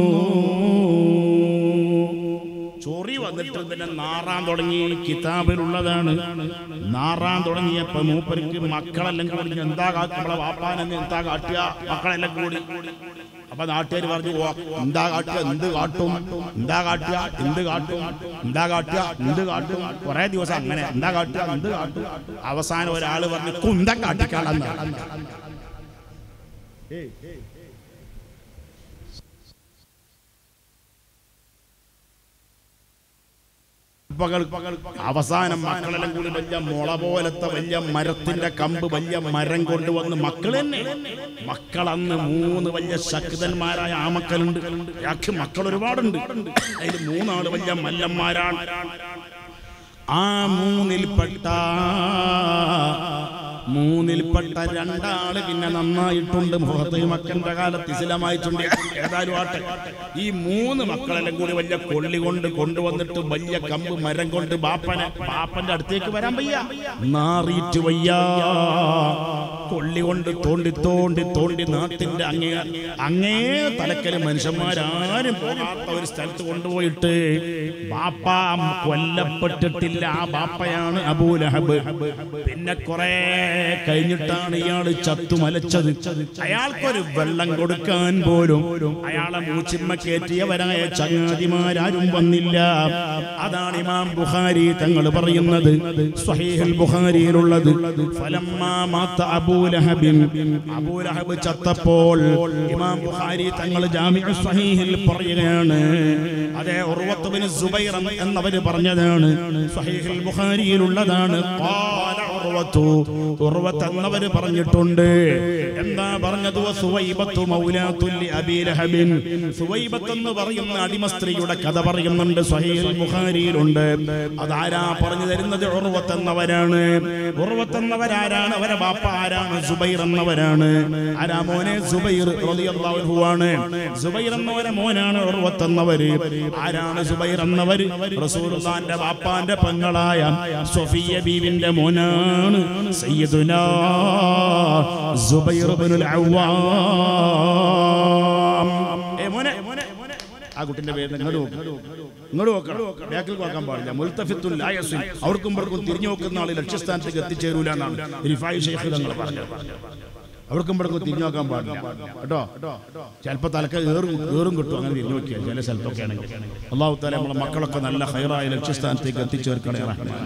[SPEAKER 1] ചൊറി വന്നിട്ട് പിന്നെ നാറാൻ തുടങ്ങി കിതാബിലുള്ളതാണ് നാറാൻ തുടങ്ങിയപ്പോ മൂപ്പർക്ക് മക്കളെല്ലാം കൂടി എന്താ കാട്ടുക നമ്മളെ വാപ്പാനെന്ന് എന്താ കാട്ടുക മക്കളെല്ലാം കൂടി അപ്പൊ നാട്ടുകാർ പറഞ്ഞു "ഓ, എന്താ കാട്ടുക എന്ത് കാട്ടും എന്താ കാട്ടുക എന്ത് കാട്ടും എന്താ കാട്ടുക എന്ത് കാട്ടും കുറെ ദിവസം അങ്ങനെ എന്താ കാട്ടുക എന്ത് കാട്ടും അവസാനം ഒരാള് പറഞ്ഞു കുന്ത കാട്ടിക്കാളെന്ന് പകൽ അവസാനം മക്കളെല്ലാം കൂടി വലിയ മുള പോലത്തെ വലിയ മരത്തിന്റെ കമ്പ് വലിയ മരം കൊണ്ടുവന്ന് മക്കൾ തന്നെ മക്കൾ അന്ന് മൂന്ന് വലിയ ശക്തന്മാരായ ആമക്കളുണ്ട് അയാൾക്ക് മക്കൾ ഒരുപാടുണ്ട് അതിൽ മൂന്നാള് വലിയ മല്ലന്മാരാണ് ആ മൂന്നിൽപ്പെട്ട മൂന്നിൽപ്പെട്ട രണ്ടാള് പിന്നെ നന്നായിട്ടുണ്ട് മുഹത്ത് മക്കന്റെ കാലത്ത് ഇസ്ലാമായിട്ടുണ്ട് ഏതായാലും ആട്ടെ ഈ മൂന്ന് മക്കളെല്ലാം കൂടി വലിയ കൊള്ളി കൊണ്ട് കൊണ്ടുവന്നിട്ട് വലിയ കമ്പ് മരം കൊണ്ട് ബാപ്പനെ ബാപ്പന്റെ അടുത്തേക്ക് വരാൻ വയ്യ നാറിയിട്ട് വയ്യ കൊള്ളി കൊണ്ട് തോണ്ടി തോണ്ടി തോണ്ടി നാട്ടിന്റെ അങ്ങേ അങ്ങേ തലക്കല് മനുഷ്യന്മാരാരും പോകാത്ത ഒരു സ്ഥലത്ത് കൊണ്ടുപോയിട്ട് ബാപ്പ കൊല്ലപ്പെട്ടിട്ടില്ല ആ ബാപ്പയാണ് അബൂലഹബ് പിന്നെ കുറെ കഴിഞ്ഞിട്ടാണ് ഇയാള് ചത്തുമലച്ചത് അയാൾക്കൊരു വെള്ളം കൊടുക്കാൻ പോലും അയാളെ മൂച്ചിമ്മ കയറ്റിയവരായ ചങ്ങാതിമാരാരും വന്നില്ല അതാണ് ഇമാം ബുഖാരി തങ്ങൾ പറയുന്നത് സ്വഹീഹുൽ ബുഖാരിയിലുള്ളത് ഫലമ്മാ മാത്ത അബൂലഹബിൻ അബൂലഹബ് ചത്തപ്പോൾ ഇമാം ബുഖാരി തങ്ങൾ ജാമിഉ സ്വഹീഹിൽ പറയുകയാണ് അതെ ഉർവത്ത് ബിൻ സുബൈർ എന്നവര് പറഞ്ഞതാണ് സ്വഹീഹുൽ ബുഖാരിയിലുള്ളതാണ് ഖാല ഉർവത്തു ഉർവത്ത് എന്നവര് പറഞ്ഞിട്ടുണ്ട് എന്താ പറഞ്ഞത് സുവൈബത്തു മൗലാത്തുൽ അബീ ലഹബിൻ സുവൈബത്ത് എന്ന് പറയുന്ന അടിമ സ്ത്രീയുടെ കഥ പറയുന്നുണ്ട് സ്വഹീഹുൽ ബുഖാരിയിലുണ്ട് അതാരാ പറഞ്ഞു തരുന്നത് ഉർവത്ത് എന്നവരാണ് ഉർവത്ത് എന്നവരാരാണ് അവരെ ബാപ്പ ആരാണ് സുബൈർ എന്നവരാണ് ആരാ മോനെ സുബൈർ റളിയല്ലാഹു അൻഹു ആണ് സുബൈർ എന്നവരെ മോനാണ് ഉർവത്ത് എന്നവര് ആരാണ് സുബൈർ എന്നവര് റസൂലുള്ളാന്റെ ബാപ്പാന്റെ പെങ്ങളായ സൊഫിയ ബീവിന്റെ മോനാണ് സയ്യിദുനാ സുബൈർ ഇബ്നുൽ അവ്വാം ഏ മോനെ ആ കുട്ടിന്റെ പേര് ഇങ്ങോട്ട് നോക്ക് ഇങ്ങോട്ട് നോക്കണം ബാക്കിൽ നോക്കാൻ പാടില്ല മുൽത്തഫിത്തുൽ ലായസിൻ അവർക്കും ഇവർക്കും തിരിഞ്ഞു നോക്കുന്ന ആള് ലക്ഷ്യസ്ഥാനത്തേക്ക് എത്തിച്ചേരൂല എന്നാണ് റിഫായി ഷെയ്ഖ് തങ്ങൾ പറഞ്ഞത് അവർക്കും ഇവർക്കും തിരിഞ്ഞു നോക്കാൻ പാടില്ല കേട്ടോ ചിലപ്പോ തലക്ക് ഏറും ഏറും കിട്ടും അങ്ങനെ തിരിഞ്ഞു നോക്കിയാൽ ചില സ്ഥലത്തൊക്കെ ആണെങ്കിൽ അള്ളാഹു താല നമ്മളെ മക്കളൊക്കെ നല്ല ഹൈറായ ലക്ഷ്യസ്ഥാനത്തേക്ക് എത്തിച്ചേർക്കണേ റഹ്മാൻ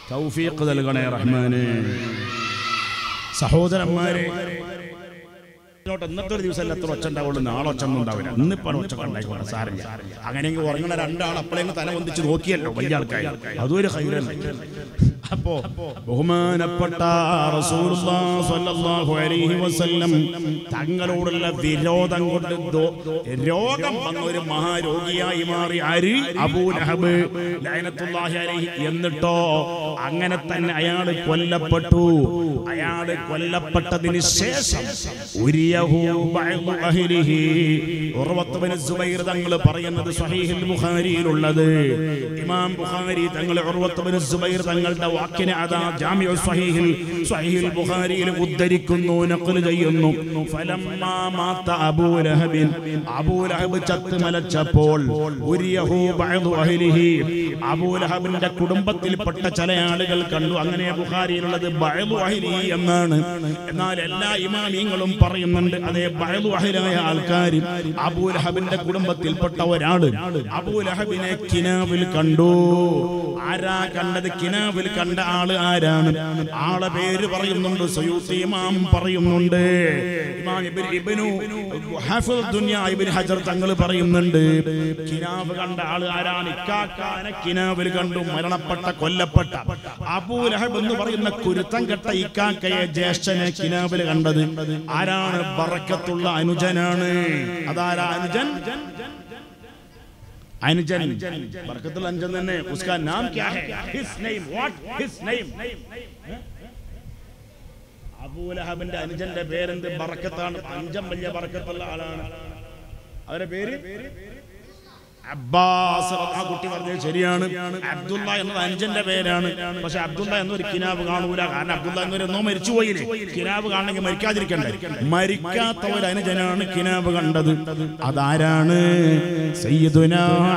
[SPEAKER 1] തൗഫീഖ് നൽകണേ റഹ്മാനെ സഹോദരന്മാരെ ഇങ്ങോട്ട് ഇന്നത്തെ ഒരു ദിവസം എത്ര ഒച്ച ഉണ്ടാവുള്ളൂ നാളെ ഒച്ച ഒന്നും ഉണ്ടാവില്ല ഇന്നിപ്പാണ് ഒച്ച ഉണ്ടായിക്കോട്ടെ സാറില്ല അങ്ങനെയെങ്കിൽ ഉറങ്ങണ രണ്ടാൾ അപ്പോഴെങ്കിലും തല പൊന്തിച്ച് നോക്കിയല്ലോ വലിയ ആൾക്കാർ അതും ഒരു ഹൈറല്ലേ അപ്പോ ബഹുമാനപ്പെട്ട റസൂലുള്ളാഹി സ്വല്ലല്ലാഹു അലൈഹി വസല്ലം തങ്ങളോടുള്ള വിരോധം കൊണ്ട് ദോ- രോഗം വന്ന ഒരു മഹാരോഗിയായി മാറി ആര് അബൂ ലഹബ് ലഅനത്തുല്ലാഹി അലൈഹി എന്നിട്ടോ അങ്ങനെ തന്നെ അയാൾ കൊല്ലപ്പെട്ടു അയാൾ കൊല്ലപ്പെട്ടതിന് ശേഷം ഉരിയഹു ബഅദു അഹ്ലിഹി ഉർവത്ത് ബിൻ സുബൈർ തങ്ങൾ പറയുന്നത് സ്വഹീഹുൽ ബുഖാരിയിലുള്ളത് ഇമാം ബുഖാരി തങ്ങൾ ഉർവത്ത് ബിൻ സുബൈർ തങ്ങളുടെ വാക്കിനെ അതാ ജാമിഉ സ്വഹീഹിൽ സ്വഹീഹുൽ ബുഖാരിയിൽ ഉദ്ധരിക്കുന്നു നഖൽ ചെയ്യുന്നു ഫലമ്മാ മാത അബൂ ലഹബിൻ അബൂ ലഹബ് ചത്ത് മലച്ചപ്പോൾ ഉരിയഹു ബഅദു അഹ്ലിഹി അബൂ ലഹബിന്റെ കുടുംബത്തിൽപ്പെട്ട ചില ആളുകൾ കണ്ടു അങ്ങനെ ബുഖാരിയിലുള്ളത് ബഅദു അഹ്ലിഹി എന്നാണ് എന്നാൽ എല്ലാ ഇമാമിയങ്ങളും പറയുന്നുണ്ട് അതേ ബഅദു അഹ്ലായ ആൾക്കാർ അബൂ ലഹബിന്റെ കുടുംബത്തിൽപ്പെട്ട ഒരാള് അബൂ ലഹബിനെ കിനാവിൽ കണ്ടു ആരാ കണ്ടത് കിനാവിൽ കണ്ട ആള് ആരാണ് ആളെ പേര് പറയുന്നുണ്ട് സയൂത്തി ഇമാം പറയുന്നുണ്ട് ഇമാം ഇബ്നു- ഇബ്നു ഹാഫിദ് ദുനിയ ഇബ്നു ഹജർ തങ്ങൾ പറയുന്നുണ്ട് കിനാവ് കണ്ട ആള് ആരാണ് ഇക്കാക്കാനെ കിനാവിൽ കണ്ടു മരണപ്പെട്ട കൊല്ലപ്പെട്ട അബൂ ലഹബ് എന്ന് പറയുന്ന കുരുത്തം കെട്ട ഇക്കാക്കയെ ജ്യേഷ്ഠനെ കിനാവിൽ കണ്ടത് ആരാണ് ബറക്കത്തുള്ള അനുജനാണ് അതാരാ അനുജൻ അനുജൻ ബർക്കത്തുൽ അനുജൻ തന്നെ ഉസ്കാ നാം ക്യാ ഹൈ his name what his name അബൂലഹബിന്റെ അനുജന്റെ പേരെന്ത് ബറക്കത്താണ് അഞ്ചം വലിയ ബറക്കത്തുള്ള ആളാണ് അവരുടെ പേര് അബ്ബാസ് ആ കുട്ടി പറഞ്ഞത് ശരിയാണ് അബ്ദുള്ള എന്നത് അനുജന്റെ പേരാണ് പക്ഷെ അബ്ദുള്ള എന്നൊരു കിനാബ് കാണൂല കാരണം അബ്ദുള്ള എന്നൊരു എന്നോ മരിച്ചുപോയില്ലേ കിനാബ് കാണണമെങ്കിൽ മരിക്കാതിരിക്കണ്ടേ മരിക്കാത്ത ഒരു അനുജനാണ് കിനാബ് കണ്ടത് അതാരാണ് സയ്യിദുന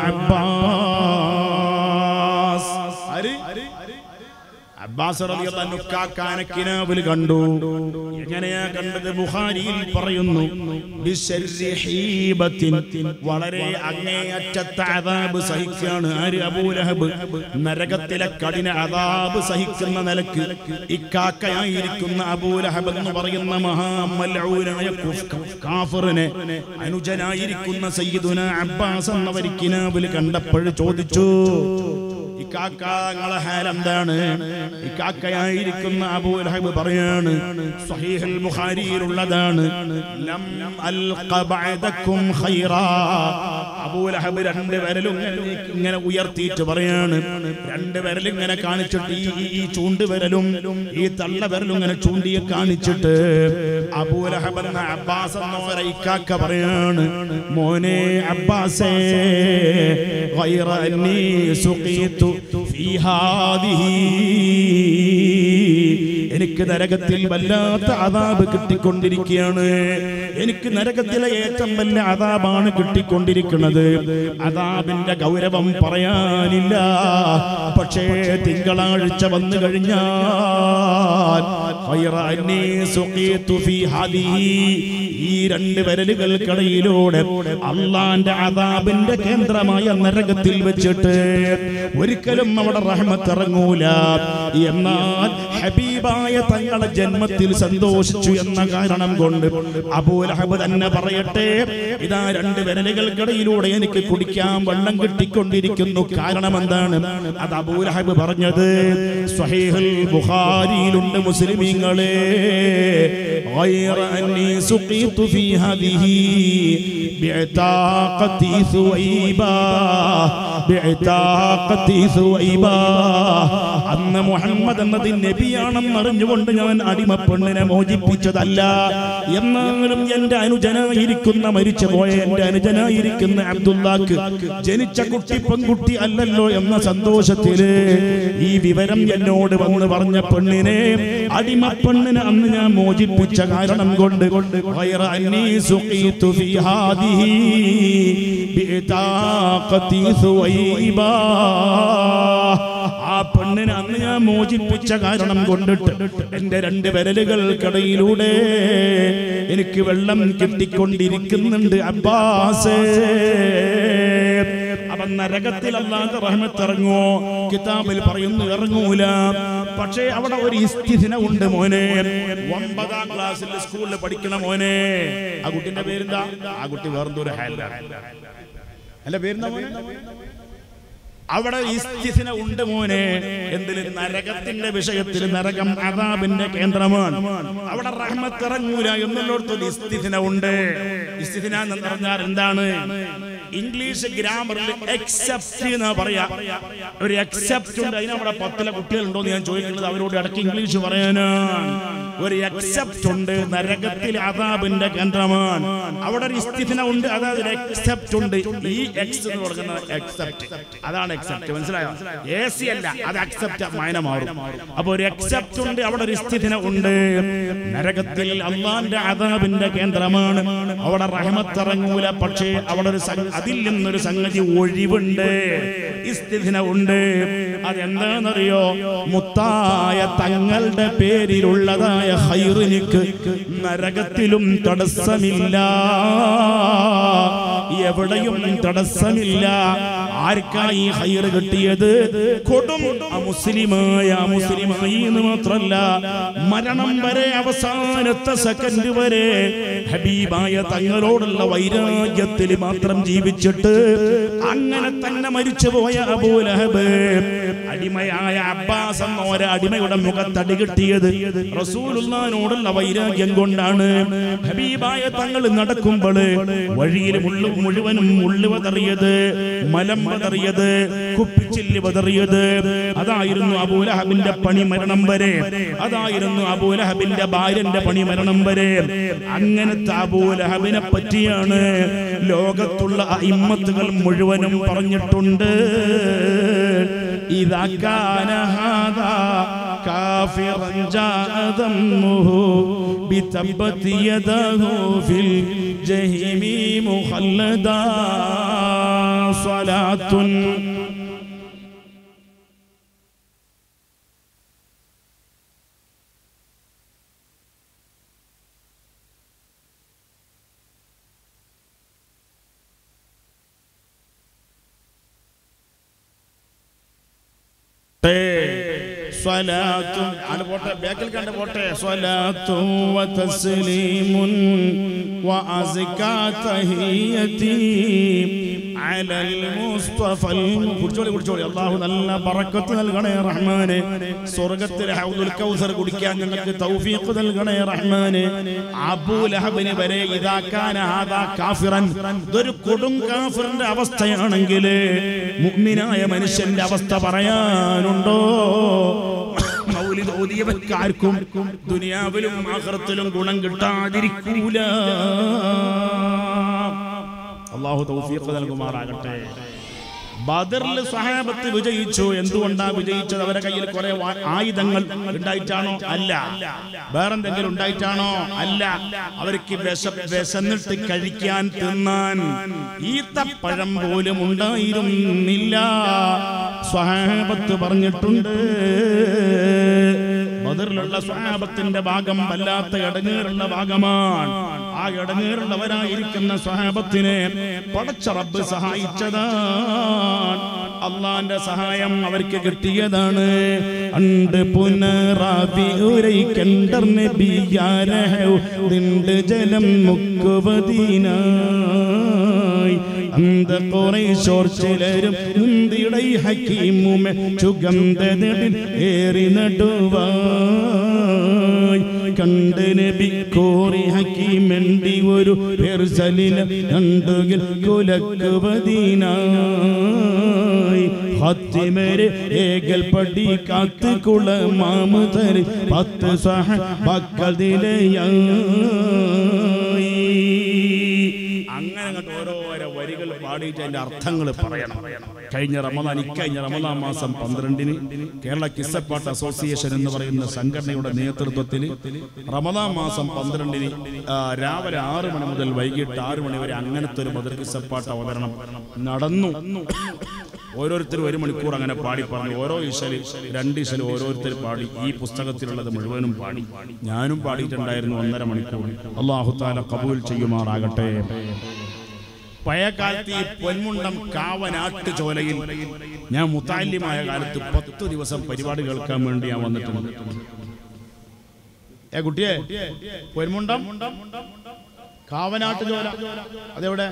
[SPEAKER 1] അബ്ബാസ് ആര് അബ്ബാസ് റളിയല്ലാഹു അൻഹു കാക്കാനെ കിനാവിൽ കണ്ടു എങ്ങനെയാ കണ്ടത് ബുഖാരിയിൽ പറയുന്നു ബിശർരി ഹീബത്തിൻ വളരെ അങ്ങേയറ്റത്തെ അദാബ് സഹിക്കാണ് ആര് അബൂലഹബ് നരകത്തിലെ കഠിന അദാബ് സഹിക്കുന്ന നിലക്ക് ഇക്കാക്കയായിരിക്കുന്ന അബൂലഹബ് എന്ന് പറയുന്ന മഹാമല്ലൂനായ കാഫറിനെ അനുജനായിരിക്കുന്ന സയ്യിദുന അബ്ബാസ് എന്നവർ കിനാവിൽ കണ്ടപ്പോൾ ചോദിച്ചു ഇക്കാക്ക നിങ്ങളെ ഹാൽ എന്താണ് ഇക്കാക്കയായിരിക്കുന്ന അബൂ ലഹബ് പറയാണ് സ്വഹീഹുൽ ബുഖാരിയിലുള്ളതാണ് ലം അൽഖ ബഅദക്കും ഖൈറാ അബൂ ലഹബ് രണ്ട് വിരലും ഇങ്ങനെ- ഇങ്ങനെ ഉയർത്തിയിട്ട് പറയാണ് രണ്ട് വിരലും ഇങ്ങനെ കാണിച്ചിട്ട് ഈ ഈ- ഈ ചൂണ്ട് വിരലും ഈ തള്ള വിരലും ഇങ്ങനെ ചൂണ്ടിയെ കാണിച്ചിട്ട് അബൂ ലഹബ് എന്ന അബ്ബാസ് എന്നോര ഇക്കാക്ക പറയാണ് മോനെ അബ്ബാസേ غير أني سقيت في هذه എനിക്ക് നരകത്തിൽ വല്ലാത്ത അതാബ് കിട്ടിക്കൊണ്ടിരിക്കുകയാണ് എനിക്ക് നരകത്തിലെ ഏറ്റവും വലിയ അതാബാണ് കിട്ടിക്കൊണ്ടിരിക്കുന്നത് അതാബിന്റെ ഗൗരവം പറയാനില്ല പക്ഷേ തിങ്കളാഴ്ച വന്നു കഴിഞ്ഞാൽ غير أني سقيت في هذه ഈ രണ്ട് വിരലുകൾക്കിടയിലൂടെ അള്ളാന്റെ അതാബിന്റെ കേന്ദ്രമായ നരകത്തിൽ വെച്ചിട്ട് ഒരിക്കലും അവിടെ റഹ്മത്ത് ഇറങ്ങൂല എന്നാൽ ഹബീബായ തങ്ങളെ ജന്മത്തിൽ സന്തോഷിച്ചു എന്ന കാരണം കൊണ്ട് അബൂലഹബ് തന്നെ പറയട്ടെ ഇതാ രണ്ട് വിരലുകൾക്കിടയിലൂടെ എനിക്ക് കുടിക്കാൻ വെള്ളം കിട്ടിക്കൊണ്ടിരിക്കുന്നു കാരണം എന്താണ് അത് അബൂലഹബ് പറഞ്ഞത് സ്വഹീഹുൽ ബുഖാരിയിലുണ്ട് മുസ്ലിമീങ്ങളെ غير أني سقيت في هذه بعتاقتي ثويبا بعتاقتي ثويبا അന്ന് മുഹമ്മദ് എന്നത് നബിയാണെന്ന് അറിഞ്ഞുകൊണ്ട് ഞാൻ അടിമപ്പെണ്ണിനെ മോചിപ്പിച്ചതല്ല എന്നാലും എന്റെ അനുജനായിരിക്കുന്ന മരിച്ചുപോയ എന്റെ അനുജനായിരിക്കുന്ന അബ്ദുല്ലാക്ക് ജനിച്ച കുട്ടി പെൺകുട്ടി അല്ലല്ലോ എന്ന സന്തോഷത്തില് ഈ വിവരം എന്നോട് വന്ന് പറഞ്ഞ പെണ്ണിനെ അടിമ പെണ്ണിനെ അന്ന് ഞാൻ മോചിപ്പിച്ച കാരണം കൊണ്ട് غير أني سقيت في هذه بإطاقتي ثويبا ആ പെണ്ണിനെ അന്ന് ഞാൻ മോചിപ്പിച്ച കാരണം കൊണ്ടിട്ട് എന്റെ രണ്ട് വിരലുകൾക്കിടയിലൂടെ എനിക്ക് വെള്ളം കിട്ടിക്കൊണ്ടിരിക്കുന്നുണ്ട് അബ്ബാസേ അവൻ നരകത്തിൽ അല്ലാതെ റഹ്മത്ത് ഇറങ്ങുമോ കിതാബിൽ പറയുന്നു ഇറങ്ങൂല പക്ഷേ അവിടെ ഒരു ഇസ്തിദിന ഉണ്ട് മോനെ ഒമ്പതാം ക്ലാസ്സിൽ സ്കൂളിൽ പഠിക്കണ മോനെ ആ കുട്ടിന്റെ പേരെന്താ ആ കുട്ടി വേറെന്തോ ഒരു ഹാല അല്ല പേരെന്താ മോനെ അവിടെ ഇസ്തിസിന ഉണ്ട് മോനെ എന്തിൽ നരകത്തിന്റെ വിഷയത്തിൽ നരകം അതാബിന്റെ കേന്ദ്രമാണ് അവിടെ റഹ്മത്ത് ഇറങ്ങൂല എന്നുള്ളിടത്തൊരു ഇസ്തിസിന ഉണ്ട് ഇസ്തിസിന എന്ന് പറഞ്ഞാൽ എന്താണ് ഇംഗ്ലീഷ് ഗ്രാമറിൽ എക്സെപ്റ്റ് എന്ന് പറയാ ഒരു എക്സെപ്റ്റ് ഉണ്ട് അതിന് നമ്മുടെ പത്തിലെ കുട്ടികളുണ്ടോ എന്ന് ഞാൻ ചോദിക്കുന്നത് അവരോട് ഇടയ്ക്ക് ഇംഗ്ലീഷ് പറയാനാണ് ഒരു എക്സെപ്റ്റ് ഉണ്ട് നരകത്തിൽ അതാബിന്റെ കേന്ദ്രമാണ് അവിടെ ഒരു ഇസ്തിഫിന ഉണ്ട് അതായത് ഒരു എക്സെപ്റ്റ് ഉണ്ട് ഈ എക്സ് എന്ന് പറയുന്നത് എക്സെപ്റ്റ് അതാണ് എക്സെപ്റ്റ് മനസ്സിലായോ എ സി അല്ല അത് അക്സെപ്റ്റ് മൈന മാറും അപ്പൊ ഒരു എക്സെപ്റ്റ് ഉണ്ട് അവിടെ ഒരു ഇസ്തിഫിന ഉണ്ട് നരകത്തിൽ അള്ളാന്റെ അതാബിന്റെ കേന്ദ്രമാണ് അവിടെ റഹ്മത്ത് ഇറങ്ങൂല പക്ഷേ അവിടെ ഒരു സംഗ- അതിൽ നിന്നൊരു സംഗതി ഒഴിവുണ്ട് ഇസ്തിഫിന ഉണ്ട് അതെന്താണെന്നറിയോ മുത്തായ തങ്ങളുടെ പേരിലുള്ളതായ ഹൈറിനിക്ക് നരകത്തിലും തടസ്സമില്ല എവിടെയും തടസ്സമില്ല ആർക്കായി ഹൈർ കിട്ടിയത് കൊടും മുസ്ലിമായ മുസ്ലിമായി എന്ന് മാത്രല്ല മരണം വരെ അവസാനത്തെ സെക്കൻഡ് വരെ ഹബീബായ തങ്ങളോടുള്ള വൈരാഗ്യത്തിൽ മാത്രം ജീവിച്ചിട്ട് അങ്ങനെ തന്നെ മരിച്ചുപോയ അബൂലഹബ് അടിമയായ അബ്ബാസ് എന്ന ഒരു അടിമയുടെ മുഖത്തടി കിട്ടിയത് റസൂലുള്ളാനോടുള്ള വൈരാഗ്യം കൊണ്ടാണ് ഹബീബായ തങ്ങൾ നടക്കുമ്പോൾ വഴിയിൽ മുള്ളു മുഴുവനും മുള്ളു വതറിയത് മലം വതറിയത് കുപ്പിച്ചില്ലി വതറിയത് അതായിരുന്നു അബൂലഹബിന്റെ പണി മരണം വരെ അതായിരുന്നു അബൂലഹബിന്റെ ഭാര്യന്റെ പണി മരണം വരെ അങ്ങനത്തെ അബൂലഹബിനെ പറ്റിയാണ് ലോകത്തുള്ള അയിമ്മത്തുകൾ മുഴുവനും പറഞ്ഞിട്ടുണ്ട് إذا كان هذا كافرا جاء ذمه بتبت يده في الجحيم مخلدا صلاة സ്വലാത്തും ആണ് പോട്ടെ ബാക്കിൽ കണ്ട പോട്ടെ സ്വലാത്തും വതസ്ലീമുൻ വഅസ്കാ തഹിയതി അലൽ മുസ്തഫൽ കുടിച്ചോളി കുടിച്ചോളി അല്ലാഹു നല്ല ബറക്കത്ത് നൽകണേ റഹ്മാനെ സ്വർഗ്ഗത്തിലെ ഹൗദുൽ കൗസർ കുടിക്കാൻ ഞങ്ങൾക്ക് തൗഫീഖ് നൽകണേ റഹ്മാനെ അബൂ ലഹബിന് വരെ ഇദാ കാന ഹാദാ കാഫിറൻ ഇതൊരു കൊടും കാഫിറിന്റെ അവസ്ഥയാണെങ്കിൽ മുഅ്മിനായ മനുഷ്യന്റെ അവസ്ഥ പറയാനുണ്ടോ മൗലിദ് ഓതിയവർക്കാർക്കും ദുനിയാവിലും ആഖിറത്തിലും ഗുണം കിട്ടാതിരിക്കൂല അള്ളാഹു തൗഫീഖ് നൽകുമാറാകട്ടെ ബദറിൽ സഹാബത്ത് വിജയിച്ചു എന്തുകൊണ്ടാ വിജയിച്ചത് അവരുടെ കയ്യിൽ കുറെ വാ- ആയുധങ്ങൾ ഉണ്ടായിട്ടാണോ അല്ല വേറെന്തെങ്കിലും ഉണ്ടായിട്ടാണോ അല്ല അവർക്ക് വിശ വിശന്നിട്ട് കഴിക്കാൻ തിന്നാൻ ഈത്തപ്പഴം പോലും ഉണ്ടായിരുന്നില്ല സഹാബത്ത് പറഞ്ഞിട്ടുണ്ട് ബദറിലുള്ള സ്വഹാബത്തിന്റെ ഭാഗം വല്ലാത്ത ഇടങ്ങേറുള്ള ഭാഗമാണ് ആ ഇടങ്ങേറുള്ളവരായിരിക്കുന്ന സ്വഹാബത്തിനെ പടച്ച റബ്ബ് സഹായിച്ചതാണ് അള്ളാന്റെ സഹായം അവർക്ക് കിട്ടിയതാണ് അണ്ട് പുനറാബി ഉരൈക്കണ്ടർ നബിയാരഹു നിണ്ട് ജലം മുക്കുവതീനായി അന്ത കുറേശോർ ചിലരും മുന്തിടൈ ഹക്കീമുമെ ചുഗന്ധനെടിൽ ഏറി നടുവായി കണ്ട് നബി കോറി ഹക്കീമെണ്ടി ഒരു പെർസലില കണ്ടുകിൽ കുലക്കുവതീനായി ഹത്തിമരെ ഏകൽ പടി കാത്ത് കുളമാമുതര് പത്ത് സഹ ബക്കതിലയായി അങ്ങനെ അങ്ങോട്ട് ഓരോരോ വരികൾ പാടിയിട്ട് അതിന്റെ അർത്ഥങ്ങൾ പറയണം കഴിഞ്ഞ റമദാൻ ഇക്കഴിഞ്ഞ റമദാൻ മാസം പന്ത്രണ്ടിന് കേരള കിസ്സപ്പാട്ട് അസോസിയേഷൻ എന്ന് പറയുന്ന സംഘടനയുടെ നേതൃത്വത്തിൽ റമദാൻ മാസം പന്ത്രണ്ടിന് ആ, രാവിലെ ആറ് മണി മുതൽ വൈകിട്ട് ആറ് മണി വരെ അങ്ങനത്തെ ഒരു മധുര കിസ്സപ്പാട്ട് അവതരണം നടന്നു ഓരോരുത്തരും ഒരു മണിക്കൂർ അങ്ങനെ പാടി പറഞ്ഞു ഓരോ ഇശല് രണ്ട് ഇശല് ഓരോരുത്തർ പാടി ഈ പുസ്തകത്തിലുള്ളത് മുഴുവനും പാടി ഞാനും പാടിയിട്ടുണ്ടായിരുന്നു ഒന്നര മണിക്കൂർ അള്ളാഹു താല കബൂൽ ചെയ്യുമാറാകട്ടെ പഴയ കാലത്ത് ഈ പൊന്മുണ്ടം കാവനാട്ട് ചോലയിൽ ഞാൻ മുത്താല്യമായ കാലത്ത് പത്ത് ദിവസം പരിപാടി കേൾക്കാൻ വേണ്ടി ഞാൻ വന്നിട്ടുണ്ട് ഏ കുട്ടിയെ പൊന്മുണ്ടം കാവനാട്ട് ചോല അതെവിടെ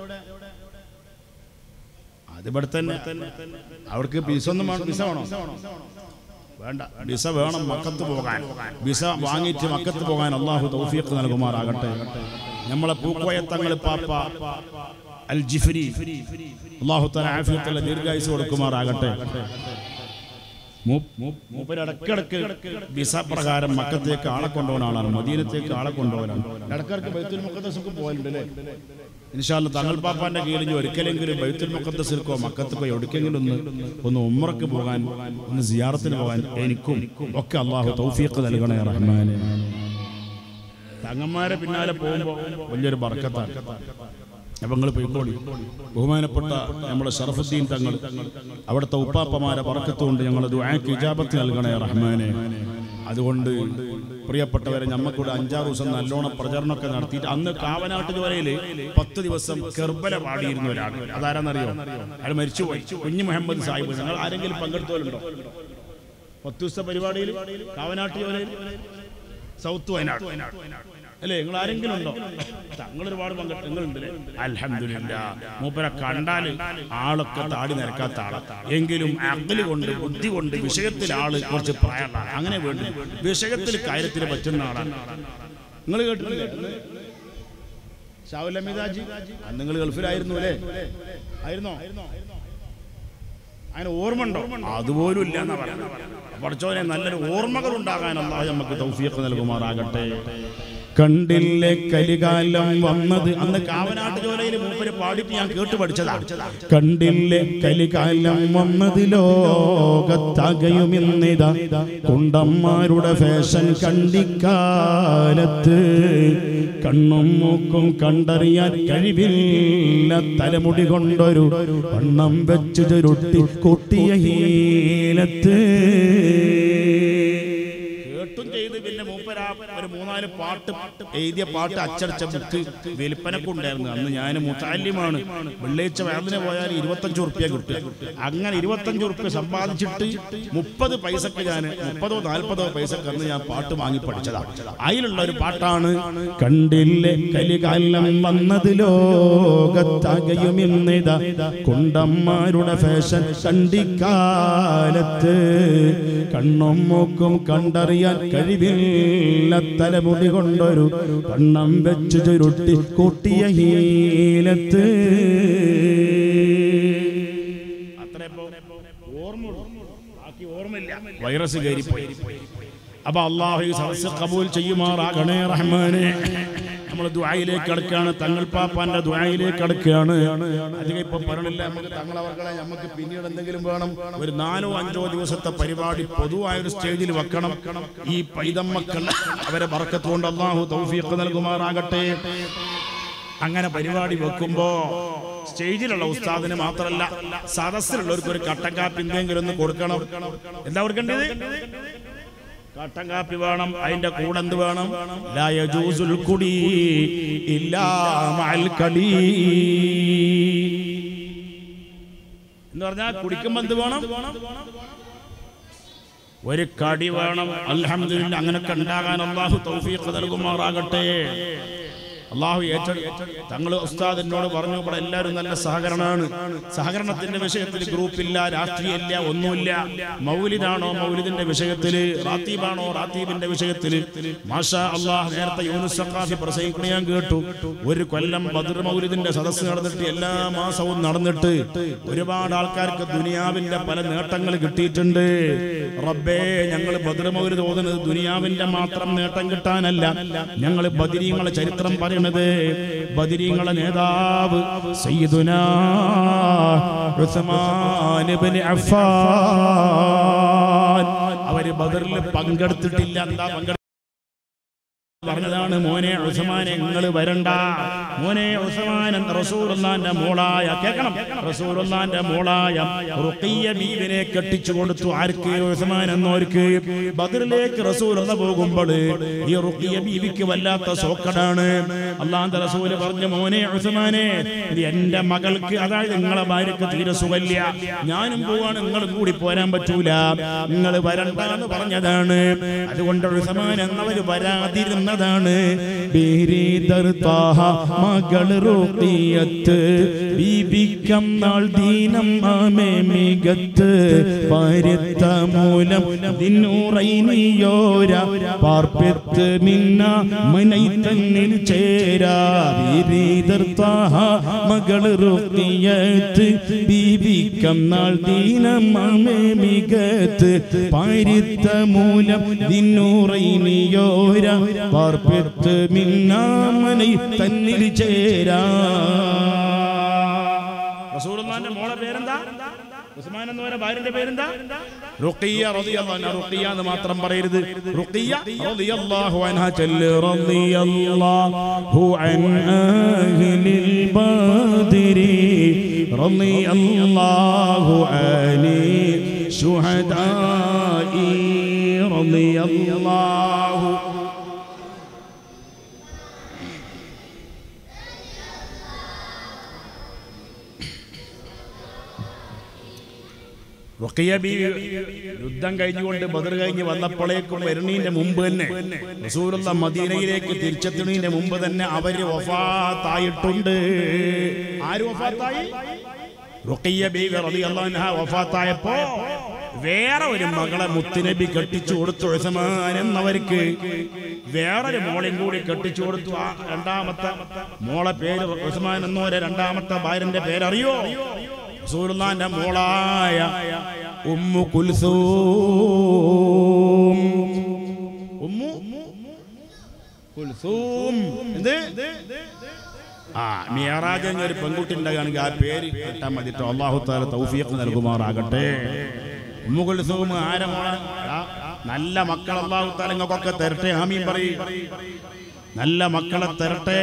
[SPEAKER 1] അതിവിടെ തന്നെ അവർക്ക് വിസ ഒന്നും വേണം വിസ വേണോ വേണ്ട വിസ വേണം മക്കത്ത് പോകാൻ വിസ വാങ്ങിയിട്ട് മക്കത്ത് പോകാൻ അള്ളാഹു തൗഫീഖ് നൽകുമാറാകട്ടെ നമ്മളെ പൂക്കോയത്തങ്ങൾ പാപ്പ അൽ ജിഫ്രി അള്ളാഹു തല ആഫിയത്തുള്ള ദീർഘായുസ് കൊടുക്കുമാറാകട്ടെ മൂ- മൂ- മൂപ്പര് ഇടക്കിടക്ക് വിസ പ്രകാരം മക്കത്തേക്ക് ആളെ കൊണ്ടുപോകുന്ന ആളാണ് മദീനത്തേക്ക് ആളെ കൊണ്ടുപോകാനാണ് ഇടക്കിടക്ക് ബൈത്തുൽ മുഖദ്ദസൊക്കെ പോകലുണ്ട് അല്ലേ ഇൻഷാല്ല തങ്ങൾ പാപ്പാന്റെ കീഴിൽ ഇനി ഒരിക്കലെങ്കിലും ബൈത്തുൽ മുഖദ്ദസിൽക്കോ മക്കത്തേക്കോ എവിടേക്കെങ്കിലും ഒന്ന് ഒന്ന് ഉമ്രക്ക് പോകാൻ ഒന്ന് സിയാറത്തിന് പോകാൻ എനിക്കും ഒക്കെ അള്ളാഹു തൗഫീഖ് നൽകണേ റഹ്മാനെ തങ്ങന്മാരെ പിന്നാലെ പോകുമ്പോൾ വലിയൊരു ബർക്കത്താണ് അപ്പൊ നിങ്ങൾ പോയിക്കോളി ബഹുമാനപ്പെട്ട നമ്മുടെ ഷറഫുദ്ദീൻ തങ്ങൾ അവിടുത്തെ ഉപ്പാപ്പമാരെ പറക്കത്തുകൊണ്ട് ഞങ്ങൾ ദുആക്ക് ഇജാബത്ത് നൽകണേ റഹ്മാനെ അതുകൊണ്ട് പ്രിയപ്പെട്ടവരെ ഞമ്മക്കൂടെ അഞ്ചാറ് ദിവസം നല്ലോണം പ്രചരണമൊക്കെ നടത്തിയിട്ട് അന്ന് കാവനാട്ട് ചോരയിൽ പത്ത് ദിവസം കെർബല പാടിയിരുന്ന ഒരാൾ അതാരാന്നറിയോ അയാൾ മരിച്ചുപോയി കുഞ്ഞു മുഹമ്മദ് സാഹിബ് നിങ്ങൾ ആരെങ്കിലും പങ്കെടുത്തോലുണ്ടോ പത്ത് ദിവസത്തെ പരിപാടിയിൽ കാവനാട്ട് ചോരയിൽ സൗത്ത് വയനാട് അല്ലേ നിങ്ങൾ ആരെങ്കിലും ഉണ്ടോ തങ്ങൾ ഒരുപാട് പങ്കെടുങ്ങളുണ്ട് അലഹമില്ല മൂപ്പരെ കണ്ടാൽ ആളൊക്കെ താടി നിരക്കാത്ത ആളാ എങ്കിലും അകല് കൊണ്ട് ബുദ്ധി കൊണ്ട് വിഷയത്തിൽ ആള് കുറച്ച് പ്രായമുള്ള ആളാ. അങ്ങനെ വേണ്ടി വിഷയത്തിൽ കാര്യത്തിന് പറ്റുന്ന ആളാണ് നിങ്ങൾ കേട്ടിട്ടില്ലേ ഷാവുൽ അമിതാജി നിങ്ങൾ ഗൾഫിലായിരുന്നു അല്ലേ ആയിരുന്നോ അതിന് ഓർമ്മ ഉണ്ടോ അതുപോലും ഇല്ല എന്നാ പറയുന്നത് പഠിച്ചോനെ നല്ലൊരു ഓർമ്മകൾ ഉണ്ടാകാൻ അള്ളാഹു നമുക്ക് തൗഫീഖ് നൽകുമാറാകട്ടെ കണ്ടില്ലേ കലികാലം വന്നത് അന്ന് കാവനാട്ട് ചോലയിൽ മൂപ്പര് പാടിയിട്ട് ഞാൻ കേട്ട് പഠിച്ചതാ കണ്ടില്ലേ കലികാലം വന്നത് ലോകത്തകയും ഇന്നിതാ കുണ്ടന്മാരുടെ ഫാഷൻ കണ്ടിക്കാലത്ത് കണ്ണും മൂക്കും കണ്ടറിയാൻ കഴിവില്ല തലമുടി കൊണ്ടൊരു വണ്ണം വെച്ചു ചുരുട്ടി കൊട്ടിയ ഹീലത്ത് കേട്ടും ചെയ്ത് പിന്നെ മൂപ്പരാ ഒരു മൂന്നാല് പാട്ട് എഴുതിയ പാട്ട് അച്ചടിച്ച ബുക്ക് വിൽപ്പനക്കുണ്ടായിരുന്നു അന്ന് ഞാൻ മുത്താല്യമാണ് വെള്ളിയാഴ്ച വേദന പോയാൽ ഇരുപത്തഞ്ച് ഉറുപ്പ്യ കിട്ടുക അങ്ങനെ ഇരുപത്തഞ്ച് ഉറുപ്പ്യ സമ്പാദിച്ചിട്ട് മുപ്പത് പൈസക്ക് ഞാൻ മുപ്പതോ നാൽപ്പതോ പൈസക്ക് അന്ന് ഞാൻ പാട്ട് വാങ്ങി പഠിച്ചതാ അതിലുള്ള ഒരു പാട്ടാണ് കണ്ടില്ലേ കലികാലം വന്നത് ലോകത്തകയും ഇന്നിതാ കുണ്ടന്മാരുടെ ഫാഷൻ കണ്ടിക്കാലത്ത് കണ്ണും മൂക്കും കണ്ടറിയാൻ കഴിവില്ല തലമുടി കൊണ്ടൊരു കണ്ണം വെച്ചു ചുരുട്ടി കൂട്ടിയ ഹീലത്ത് വൈറസ് കയറിപ്പോയി അപ്പൊ അള്ളാഹു ഈ സദസ്സ് കബൂൽ ചെയ്യുമാറാകണേ റഹ്മാനെ നമ്മൾ ദുആയിലേക്ക് കടക്കുകയാണ് തങ്ങൾ പാപ്പാന്റെ ദുആയിലേക്ക് കടക്കുകയാണ് അധികം ഇപ്പൊ പറയണില്ല നമുക്ക് തങ്ങളവർകളെ നമുക്ക് പിന്നീട് എന്തെങ്കിലും വേണം ഒരു നാലോ അഞ്ചോ ദിവസത്തെ പരിപാടി പൊതുവായ ഒരു സ്റ്റേജിൽ വെക്കണം ഈ പൈതമ്മക്കൾ അവരെ ബർക്കത്തുകൊണ്ട് അള്ളാഹു തൗഫീഖ് നൽകുമാറാകട്ടെ അങ്ങനെ പരിപാടി വെക്കുമ്പോ സ്റ്റേജിലുള്ള ഉസ്താദിന് മാത്രമല്ല സദസ്സിലുള്ളവർക്ക് ഒരു കട്ടൻ കാപ്പി എന്തെങ്കിലും ഒന്ന് കൊടുക്കണം എന്താ കൊടുക്കേണ്ടത് കട്ടൻ കാപ്പി വേണം അതിന്റെ കൂടെ എന്ത് വേണം ലാ യജൂസുൽ കുടി ഇല്ലാ മഅൽ കടി എന്ന് പറഞ്ഞാൽ കുടിക്കുമ്പോ എന്ത് വേണം ഒരു കടി വേണം അൽഹംദുലില്ലാ അങ്ങനൊക്കെ ഉണ്ടാകാൻ അള്ളാഹു തൗഫീഖ് നൽകുമാറാകട്ടെ അള്ളാഹു ഏറ്റെടുത്തു തങ്ങൾ ഉസ്താദ് എന്നോട് പറഞ്ഞു ഇവിടെ എല്ലാവരും നല്ല സഹകരണമാണ് സഹകരണത്തിന്റെ വിഷയത്തിൽ ഗ്രൂപ്പില്ല രാഷ്ട്രീയമില്ല ഒന്നുമില്ല മൗലിദാണോ മൗലിദിന്റെ വിഷയത്തിൽ റാത്തീബാണോ റാത്തീബിന്റെ വിഷയത്തിൽ മാഷാ അള്ളാഹ് നേരത്തെ യൂനുസ് സഖാഫി പ്രസംഗിക്കണ ഞാൻ കേട്ടു ഒരു കൊല്ലം ബദർ മൗലിദിന്റെ സദസ്സ് നടന്നിട്ട് എല്ലാ മാസവും നടന്നിട്ട് ഒരുപാട് ആൾക്കാർക്ക് ദുനിയാവിന്റെ പല നേട്ടങ്ങൾ കിട്ടിയിട്ടുണ്ട് റബ്ബേ ഞങ്ങൾ ബദർ മൗലിദ് ഓതുന്നത് ദുനിയാവിന്റെ മാത്രം നേട്ടം കിട്ടാനല്ല ഞങ്ങൾ ബദിരീങ്ങളെ ചരിത്രം പറയണത് ബദിരീങ്ങളെ നേതാവ് സയ്യിദുനാ ഉസ്മാൻ ഇബ്നു അഫ്ഫാൻ അവര് ബദറിൽ പങ്കെടുത്തിട്ടില്ല എന്താ പങ്കെടുത്ത പറഞ്ഞതാണ് മോനെ ഉസ്മാനെ നിങ്ങൾ വരണ്ട മോനെ ഉസ്മാൻ എന്ന റസൂലുള്ളാന്റെ മോളായ കേൾക്കണം റസൂലുള്ളാന്റെ മോളായ റുഖിയ ബീവിനെ കെട്ടിച്ചു കൊടുത്തു ആർക്ക് ഉസ്മാൻ എന്നോർക്ക് ബദറിലേക്ക് റസൂലുള്ള പോകുമ്പോൾ ഈ റുഖിയ ബീവിക്ക് വല്ലാത്ത സോക്കടാണ് അള്ളാന്റെ റസൂല് പറഞ്ഞു മോനെ ഉസ്മാനെ ഇത് എന്റെ മകൾക്ക് അതായത് നിങ്ങളെ ഭാര്യക്ക് തീരെ സുഖല്യ ഞാനും പോവാണ് നിങ്ങളും കൂടി പോരാൻ പറ്റൂല നിങ്ങൾ വരണ്ട എന്ന് പറഞ്ഞതാണ് അതുകൊണ്ട് ഉസ്മാൻ എന്നവര് വരാതിരുന്നതാണ് ബീരീദർ താഹ മകൾ റുഖിയത്ത് ബീബിക്കം നാൾ ദീനം ആമേ മികത്ത് പരുത്ത മൂലം ദിന്നൂറൈനിയോര പാർപ്പെത്ത് മിന്ന മനൈ തന്നിൽ ചേരാ ബീരീദർ താഹ മകൾ റുഖിയത്ത് ബീബിക്കം നാൾ ദീനം ആമേ മികത്ത് പരുത്ത മൂലം ദിന്നൂറൈനിയോര പാർപ്പെത്ത് മിന്ന മനൈ തന്നിൽ ചേരാ റസൂലുള്ളാന്റെ മോളെ പേരെന്താ ഉസ്മാൻ എന്ന് പറയുന്ന ഭാര്യന്റെ പേരെന്താ റുഖിയ റളിയല്ലാഹു അൻഹ റുഖിയ എന്ന് മാത്രം പറയരുത് റുഖിയ റളിയല്ലാഹു അൻഹ ചൊല്ല് റളിയല്ലാഹു അൻ അഹ്ലിൽ ബദരി റളിയല്ലാഹു അനി ശുഹദാഇ റളിയല്ലാഹു റുഖിയ ബീവി യുദ്ധം കഴിഞ്ഞുകൊണ്ട് ബദർ കഴിഞ്ഞ് വന്നപ്പോഴേക്കും വരുന്നതിന്റെ മുമ്പ് തന്നെ റസൂലുള്ള മദീനയിലേക്ക് തിരിച്ചെത്തുന്നതിന്റെ മുമ്പ് തന്നെ അവര് വഫാത്തായിട്ടുണ്ട് ആര് വഫാത്തായി റുഖിയ ബീവി റളിയല്ലാഹു അൻഹ വഫാത്തായപ്പോ വേറെ ഒരു മകളെ മുത്തുനബി കെട്ടിച്ചു കൊടുത്തു ഉസ്മാൻ എന്നവർക്ക് വേറൊരു മോളെയും കൂടി കെട്ടിച്ചു കൊടുത്തു ആ രണ്ടാമത്തെ മോളെ പേര് ഉസ്മാൻ എന്നോരെ രണ്ടാമത്തെ ഭാര്യന്റെ പേരറിയോ റസൂലുള്ളാന്റെ മോളായ ഉമ്മു കുൽസൂം ഉമ്മു കുൽസൂം എന്ത് ആ മിയറാജ് എന്നൊരു പെൺകുട്ടി ഉണ്ടാകുകയാണെങ്കിൽ ആ പേര് കേട്ടാൽ മതി ട്ടോ. അള്ളാഹു താല തൗഫീഖ് നൽകുമാറാകട്ടെ ഉമ്മു കുൽസൂം ആരെ മോളെ ആ, നല്ല മക്കൾ അള്ളാഹു താല നിങ്ങൾക്കൊക്കെ തരട്ടെ ആമീൻ പറയും നല്ല മക്കളെ തരട്ടെ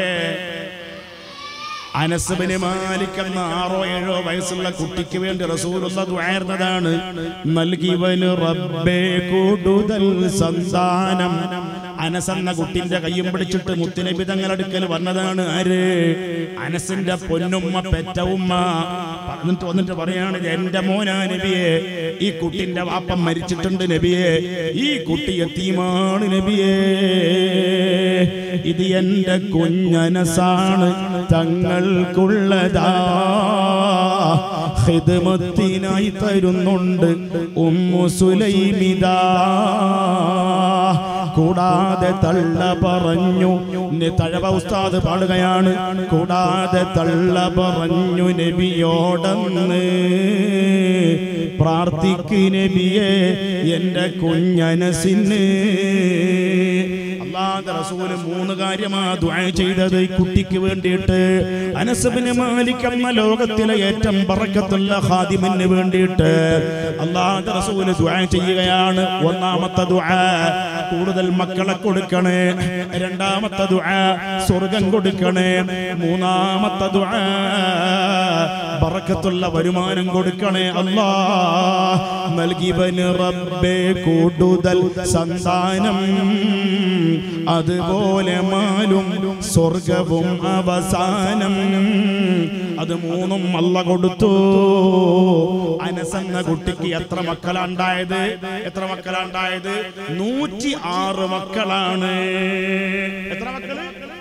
[SPEAKER 1] അനസബിന് മാലിക് എന്ന ആറോ ഏഴോ വയസ്സുള്ള കുട്ടിക്ക് വേണ്ടി റസൂലുള്ള ദുആയിരുന്നതാണ് നൽകിവന് റബ്ബേ കൂടുതൽ സന്താനം അനസ് എന്ന കുട്ടിന്റെ കയ്യും പിടിച്ചിട്ട് മുത്തുനബി തങ്ങളടുക്കൽ വന്നതാണ് ആര് അനസിന്റെ പൊന്നുമ്മ പെറ്റ ഉമ്മ എന്നിട്ട് വന്നിട്ട് പറയാണ് എന്റെ മോനാ നബിയെ ഈ കുട്ടിന്റെ വാപ്പ മരിച്ചിട്ടുണ്ട് നബിയെ ഈ കുട്ടി എത്തിയുമാണ് നബിയേ ഇത് എന്റെ കുഞ്ഞനസാണ് തങ്ങൾക്കുള്ളതാ ഹിദ്മത്തിനായി തരുന്നുണ്ട് ഉമ്മു സുലൈമിതാ കൂടാതെ തള്ള പറഞ്ഞു നെ- തഴവ ഉസ്താദ് പാടുകയാണ് കൂടാതെ തള്ള പറഞ്ഞു നബിയോടന്ന് പ്രാർത്ഥിക്ക് നബിയെ എന്റെ കുഞ്ഞനസിന് അള്ളാന്റെ റസൂല് മൂന്ന് കാര്യമാ ദുആ ചെയ്തത് ഈ കുട്ടിക്ക് വേണ്ടിയിട്ട് അനസബിന് മാലിക് എന്ന ലോകത്തിലെ ഏറ്റവും പറക്കത്തുള്ള ഖാദിമിന് വേണ്ടിയിട്ട് അള്ളാന്റെ റസൂല് ദുആ ചെയ്യുകയാണ് ഒന്നാമത്തെ ദുആ കൂടുതൽ മക്കളെ കൊടുക്കണേ രണ്ടാമത്തെ ദുആ സ്വർഗം കൊടുക്കണേ മൂന്നാമത്തെ ദുആ ബറക്കത്തുള്ള വരുമാനം കൊടുക്കണേ അല്ലാ നൽകിവന് റബ്ബേ കൂടുതൽ സന്താനം അതുപോലെ മാലും സ്വർഗവും അവസാനം അത് മൂന്നും അല്ല കൊടുത്തു അനസെന്ന കുട്ടിക്ക് എത്ര മക്കളാണ്ടായത് എത്ര മക്കളാണ്ടായത് നൂറ്റി ആറ് മക്കളാണ് എത്ര മക്കള്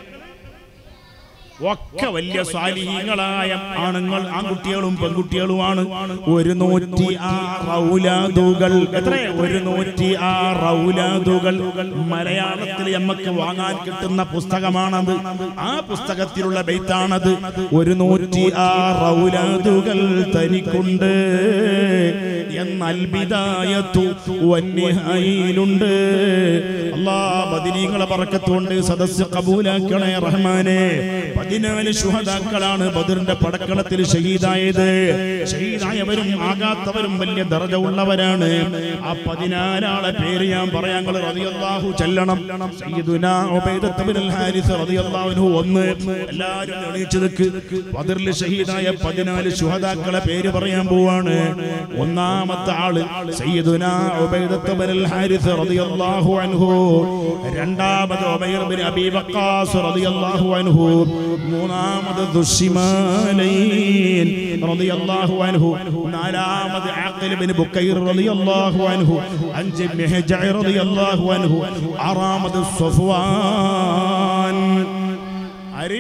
[SPEAKER 1] ഒക്കെ വലിയ സ്വാലിഹീങ്ങളായ ആണുങ്ങൾ ആൺകുട്ടികളും പെൺകുട്ടികളുമാണ് ഒരു നൂറ്റി ആറൗലാദുകൾ എത്ര ഒരു നൂറ്റി ആറൗലാദുകൾ മലയാളത്തിൽ നമുക്ക് വാങ്ങാൻ കിട്ടുന്ന പുസ്തകമാണത് ആ പുസ്തകത്തിലുള്ള ബെയ്ത്താണത് ഒരു നൂറ്റി ആറൗലാദുകൾ തനിക്കുണ്ട് എന്നാൽ ബിദായത്തു വന്യഹയിലുണ്ട് അല്ലാ ബദിനീങ്ങളെ പറക്കത്തുകൊണ്ട് സദസ്സ് കബൂലാക്കണേ റഹ്മാനെ പതിനാല് ശുഹതാക്കളാണ് ബദറിന്റെ പടക്കളത്തിൽ ഷഹീദായത് ഷഹീദായവരും ആകാത്തവരും വലിയ ദർജ ഉള്ളവരാണ് ആ പതിനാലാളെ പേര് ഞാൻ പറയാം ഞങ്ങൾ റളിയല്ലാഹു ചെല്ലണം സയ്യിദുനാ ഉബൈദത്ത് ബിനുൽ ഹാരിസ് റളിയല്ലാഹു അൻഹു ഒന്ന് എല്ലാവരും എണീച്ചു നിൽക്ക് ബദറിൽ ഷഹീദായ പതിനാല് ശുഹതാക്കളെ പേര് പറയാൻ പോവാണ് ഒന്നാമത്തെ ആള് സയ്യിദുനാ ഉബൈദത്ത് ബിനുൽ ഹാരിസ് റളിയല്ലാഹു അൻഹു രണ്ടാമത് ഉമൈർ ബിൻ അബീ വഖാസ് റളിയല്ലാഹു അൻഹു മൂന്നാമത് ദുശ്ശിമാലൈൻ റളിയല്ലാഹു അൻഹു നാലാമത് ആഖിൽ ബിൻ ബുക്കൈർ റളിയല്ലാഹു അൻഹു അഞ്ച് മെഹജഅ റളിയല്ലാഹു അൻഹു ആറാമത് സഫ്വാൻ ആര്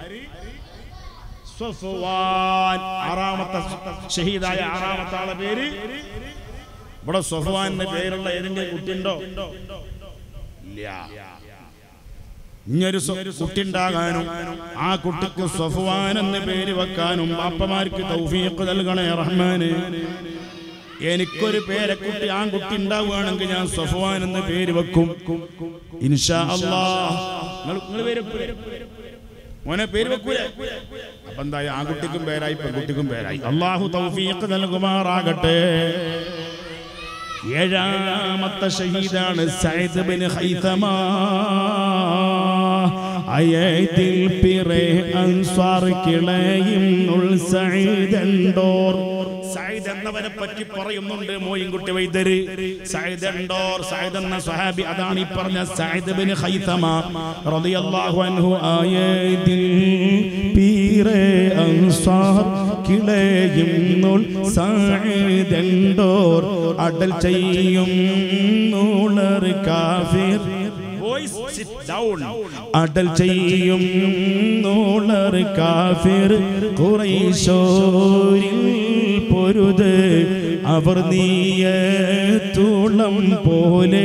[SPEAKER 1] സഫ്വാൻ ആറാമത്തെ ഷഹീദായ ആറാമത്തെ ആളെ പേര് ഇവിടെ സഫ്വാന്റെ പേരുള്ള ഏതെങ്കിലും കുട്ടിയുണ്ടോ ഇല്ല ഇങ്ങൊരു സ്വ- കുട്ടി ഉണ്ടാകാനും ആ കുട്ടിക്ക് സഫ്വാൻ എന്ന് പേര് വെക്കാനും ബാപ്പമാർക്ക് തൗഫീഖ് നൽകണേ റഹ്മാന് എനിക്കൊരു പേരക്കുട്ടി ആൺകുട്ടി ഉണ്ടാവുകയാണെങ്കിൽ ഞാൻ സഫ്വാൻ എന്ന് പേര് വെക്കും ഇൻഷാ അല്ലാഹ് നിങ്ങൾ നിങ്ങൾ പേര് വെക്കൂലേ? മോനെ പേര് വെക്കൂലേ അപ്പൊ എന്തായി ആൺകുട്ടിക്കും പേരായി പെൺകുട്ടിക്കും പേരായി അള്ളാഹു തൗഫീഖ് നൽകുമാറാകട്ടെ ഏഴാമത്തെ ഷഹീദാണ് സയ്യിദ് ബിൻ ഖൈതമ അയത്തിൽ പിറേ അൻസ്വാർ കിളയും ഉൾ സയ്യിദ് എണ്ടോർ സയ്യിദ് എന്നവനെ പറ്റി പറയുന്നുണ്ട് മോയിൻകുട്ടി വൈദ്യര് സയ്യിദ് എണ്ടോർ സയ്യിദ് എന്ന സ്വഹാബി അതാണ് ഈ പറഞ്ഞ സയ്യിദ് ബിൻ ഖൈതമ റളിയല്ലാഹു അൻഹു ആയത്തിൽ പീറേ അൻസ്വാർ കിളയും ഉൾ സയ്യിദ് എണ്ടോർ അടൽ ചെയ്യും നൂളർ കാഫിർ Boys, sit down. അടൽ ചെയ്യും നൂളർ കാഫിർ കുറൈശോരിൽ പൊരുത് അവർ നീയ തുളം പോലെ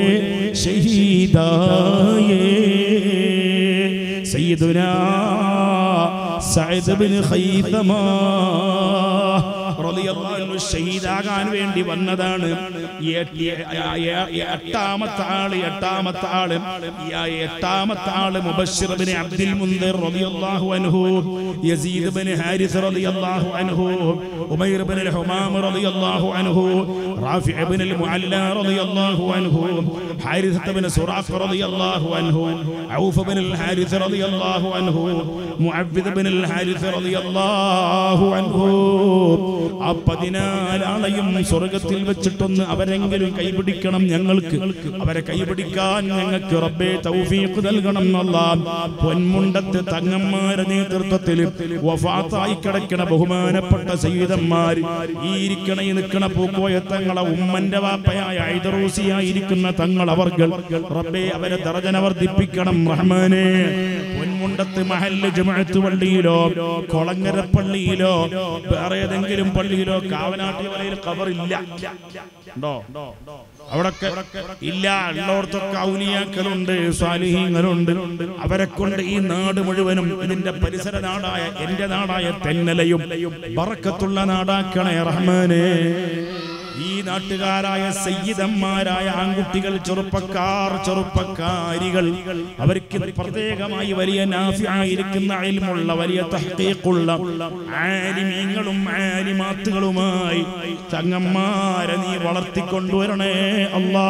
[SPEAKER 1] ഷഹീദായേ സയ്യിദുനാ സഅദ് ബിൻ ഖൈതമ റളിയല്ലാഹു അൻഹു ഷഹീദാകാൻ വേണ്ടി വന്നതാണ് എ- എ- എ- എ- എട്ടാമത്തെ ആള് എട്ടാമത്തെ ആള് ഈ ആ എട്ടാമത്തെ ആള് മുബശ്ശിർ ബിൻ അബ്ദുൽ മുൻദിർ റളിയല്ലാഹു അൻഹു യസീദ് ബിൻ ഹാരിസ് റളിയല്ലാഹു അൻഹു ഉമൈർ ബിൻ അൽ ഹുമാം റളിയല്ലാഹു അൻഹു റാഫിഅ ബിൻ അൽ മുഅല്ല റളിയല്ലാഹു അൻഹു ഹാരിസത്ത് ബിൻ സുറാഖ് റളിയല്ലാഹു അൻഹു ഔഫ് ബിൻ അൽ ഹാരിസ് റളിയല്ലാഹു അൻഹു മുഅവ്വിദ് ബിൻ അൽ ഹാരിസ് റളിയല്ലാഹു അൻഹു ആ പതിനാലാളെയും സ്വർഗത്തിൽ വെച്ചിട്ടൊന്ന് അവരെങ്കിലും കൈപിടിക്കണം ഞങ്ങൾക്ക് അവരെ കൈപിടിക്കാൻ ഞങ്ങൾക്ക് റബ്ബേ തൗഫീഖ് നൽകണം എന്നുള്ള പൊന്മുണ്ടത്ത് തങ്ങന്മാരുടെ നേതൃത്വത്തിൽ വഫാത്തായി കിടക്കണ ബഹുമാനപ്പെട്ട സയ്യിദന്മാർ ഈ ഇരിക്കണ ഈ നിൽക്കണ പൂക്കോയ തങ്ങളെ ഉമ്മന്റെ വാപ്പയായ ഐദറൂസിയായിരിക്കുന്ന തങ്ങൾ അവർകൾ റബ്ബേ അവരെ ദർജന വർദ്ധിപ്പിക്കണം റഹ്മാനെ പൊന്മുണ്ടത്ത് മഹല്ല് ജുമഅത്ത് പള്ളിയിലോ കൊളങ്ങര പള്ളിയിലോ വേറെ ഏതെങ്കിലും പള്ളിയിലോ കാവനാട്ടി വലയിൽ കബറില്ല ഉണ്ടോ അവിടൊക്കെ ഇല്ല ഉള്ളോടത്തൊക്കെ ഔലിയാക്കളുണ്ട് സ്വാലിഹീങ്ങളുണ്ട് അവരെ കൊണ്ട് ഈ നാട് മുഴുവനും ഇതിന്റെ പരിസര നാടായ എന്റെ നാടായ തെന്നലയും ബറക്കത്തുള്ള നാടാക്കണേ റഹ്മാനെ ഈ നാട്ടുകാരായ സയ്യിദന്മാരായ ആൺകുട്ടികൾ ചെറുപ്പക്കാർ ചെറുപ്പക്കാരികൾ അവർക്ക് പ്രത്യേകമായി വലിയ നാഫിയായിരിക്കുന്ന ഇൽമുള്ള വലിയ തഹ്ഖീഖുള്ള ആലിമീങ്ങളും ആലിമാത്തുകളുമായി തങ്ങന്മാരെ നീ വളർത്തിക്കൊണ്ടുവരണേ അല്ലാ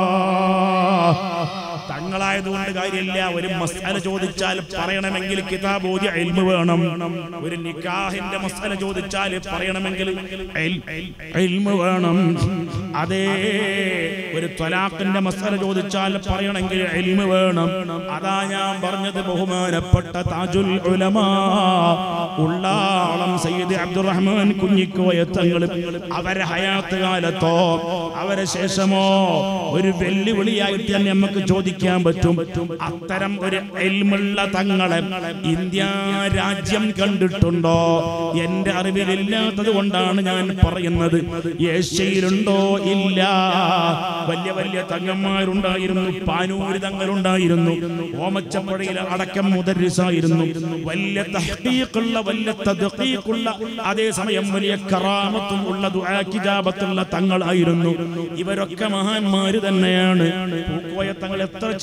[SPEAKER 1] തങ്ങളായതുകൊണ്ട് കാര്യമില്ല ഒരു മസാല ചോദിച്ചാൽ പറയണമെങ്കിൽ കിതാബോധി എൽമ് വേണം ഒരു നിക്കാഹിന്റെ മസാല ചോദിച്ചാൽ പറയണമെങ്കിൽ എൽ- എൽമ് വേണം അതേ ഒരു ത്വലാഖിന്റെ മസാല ചോദിച്ചാൽ പറയണമെങ്കിൽ എൽമ് വേണം അതാ ഞാൻ പറഞ്ഞത് ബഹുമാനപ്പെട്ട താജുൽ ഉലമാ ഉള്ളാളം സയ്യിദ് അബ്ദുറഹ്മാൻ കുഞ്ഞിക്കോയ തങ്ങൾ അവരെ ഹയാത്ത് കാലത്തോ അവരെ ശേഷമോ ഒരു വെല്ലുവിളിയായിട്ട് തന്നെ നമുക്ക് ചോദിക്കാൻ പറ്റും അത്തരം ഒരു എൽമുള്ള തങ്ങളെ ഇന്ത്യ രാജ്യം കണ്ടിട്ടുണ്ടോ എന്റെ അറിവിലില്ലാത്തത് കൊണ്ടാണ് ഞാൻ പറയുന്നത് ഏഷ്യയിലുണ്ടോ ഇല്ല വലിയ വലിയ തങ്ങന്മാരുണ്ടായിരുന്നു പാനൂര് തങ്ങളുണ്ടായിരുന്നു ഓമച്ചപ്പുഴയിൽ അടക്കം മുദരിസായിരുന്നു വലിയ തഹ്ഖീഖുള്ള വലിയ തദ്ഖീഖുള്ള അതേസമയം വലിയ കറാമത്തും ഉള്ള ദുആ കിതാബത്തുള്ള തങ്ങളായിരുന്നു ഇവരൊക്കെ മഹാന്മാര് തന്നെയാണ് പൂക്കോയ തങ്ങൾ എത്ര ചെറിയ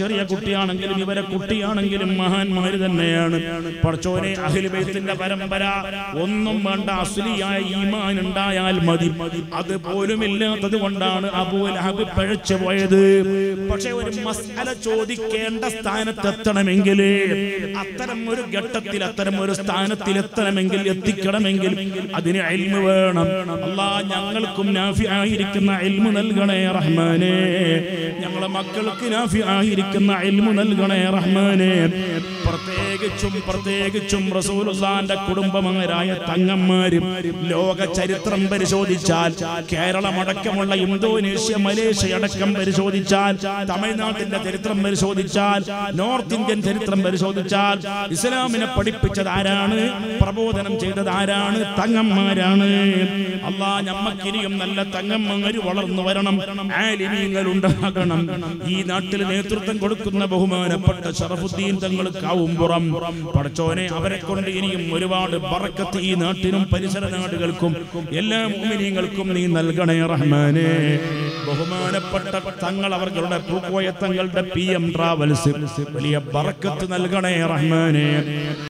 [SPEAKER 1] ചെറിയ കുട്ടിയാണെങ്കിലും ഇവരെ കുട്ടിയാണെങ്കിലും മഹാന്മാര് തന്നെയാണ് പടച്ചോനെ അഖിൽബൈത്തിന്റെ പരമ്പര ഒന്നും വേണ്ട അസുലിയായ ഈമാൻ ഉണ്ടായാൽ മതി അത് പോലും ഇല്ലാത്തത് കൊണ്ടാണ് അബൂൽ ഹബ് പഴച്ചു പോയത് പക്ഷെ ഒരു മസാല ചോദിക്കേണ്ട സ്ഥാനത്ത് എത്തണമെങ്കിൽ അത്തരം ഒരു ഘട്ടത്തിൽ അത്തരം ഒരു സ്ഥാനത്തിൽ എത്തണമെങ്കിൽ എത്തിക്കണമെങ്കിൽ അതിന് അൽമ വേണം അല്ലാ ഞങ്ങൾക്കും നാഫി ആയിരിക്കുന്ന അൽമ നൽകണേ റഹ്മാനെ ഞങ്ങളെ മക്കൾക്ക് നാഫി ആയിരിക്കുന്ന അൽമ നൽകണേ റഹ്മാനെ പ്രത്യേകിച്ചും പ്രത്യേകിച്ചും റസൂലുള്ളാന്റെ കുടുംബമംഗരായ തങ്ങന്മാരും ലോക ചരിത്രം പരിശോധിച്ചാൽ കേരളമടക്കമുള്ള ഇന്തോനേഷ്യ മലേഷ്യ അടക്കം പരിശോധിച്ചാൽ തമിഴ്നാട്ടിന്റെ ചരിത്രം പരിശോധിച്ചാൽ നോർത്ത് ഇന്ത്യൻ ചരിത്രം പരിശോധിച്ചാൽ ഇസ്ലാമിനെ പഠിപ്പിച്ചത് ആരാണ് പ്രബോധനം ചെയ്തത് ആരാണ് തങ്ങന്മാരാണ് അള്ളാ ഞമ്മക്കിനിയും നല്ല തങ്ങന്മാര് വളർന്നു വരണം ആലിമീങ്ങൾ ഉണ്ടാകണം ഈ നാട്ടിൽ നേതൃത്വം കൊടുക്കുന്ന ബഹുമാനപ്പെട്ട ഷറഫുദ്ദീൻ തങ്ങൾ കാവുംപുറം പടച്ചോനെ അവരെ കൊണ്ട് ഇനിയും ഒരുപാട് ബറക്കത്ത് ഈ നാട്ടിനും പരിസര നാടുകൾക്കും എല്ലാ മുഅ്മിനീങ്ങൾക്കും നീ നൽകണേ റഹ്മാനെ ബഹുമാനപ്പെട്ട തങ്ങൾ അവരുടെ പൂക്കോയ തങ്ങളുടെ പി എം ട്രാവൽസ് വലിയ ബറക്കത്ത് നൽകണേ റഹ്മാനെ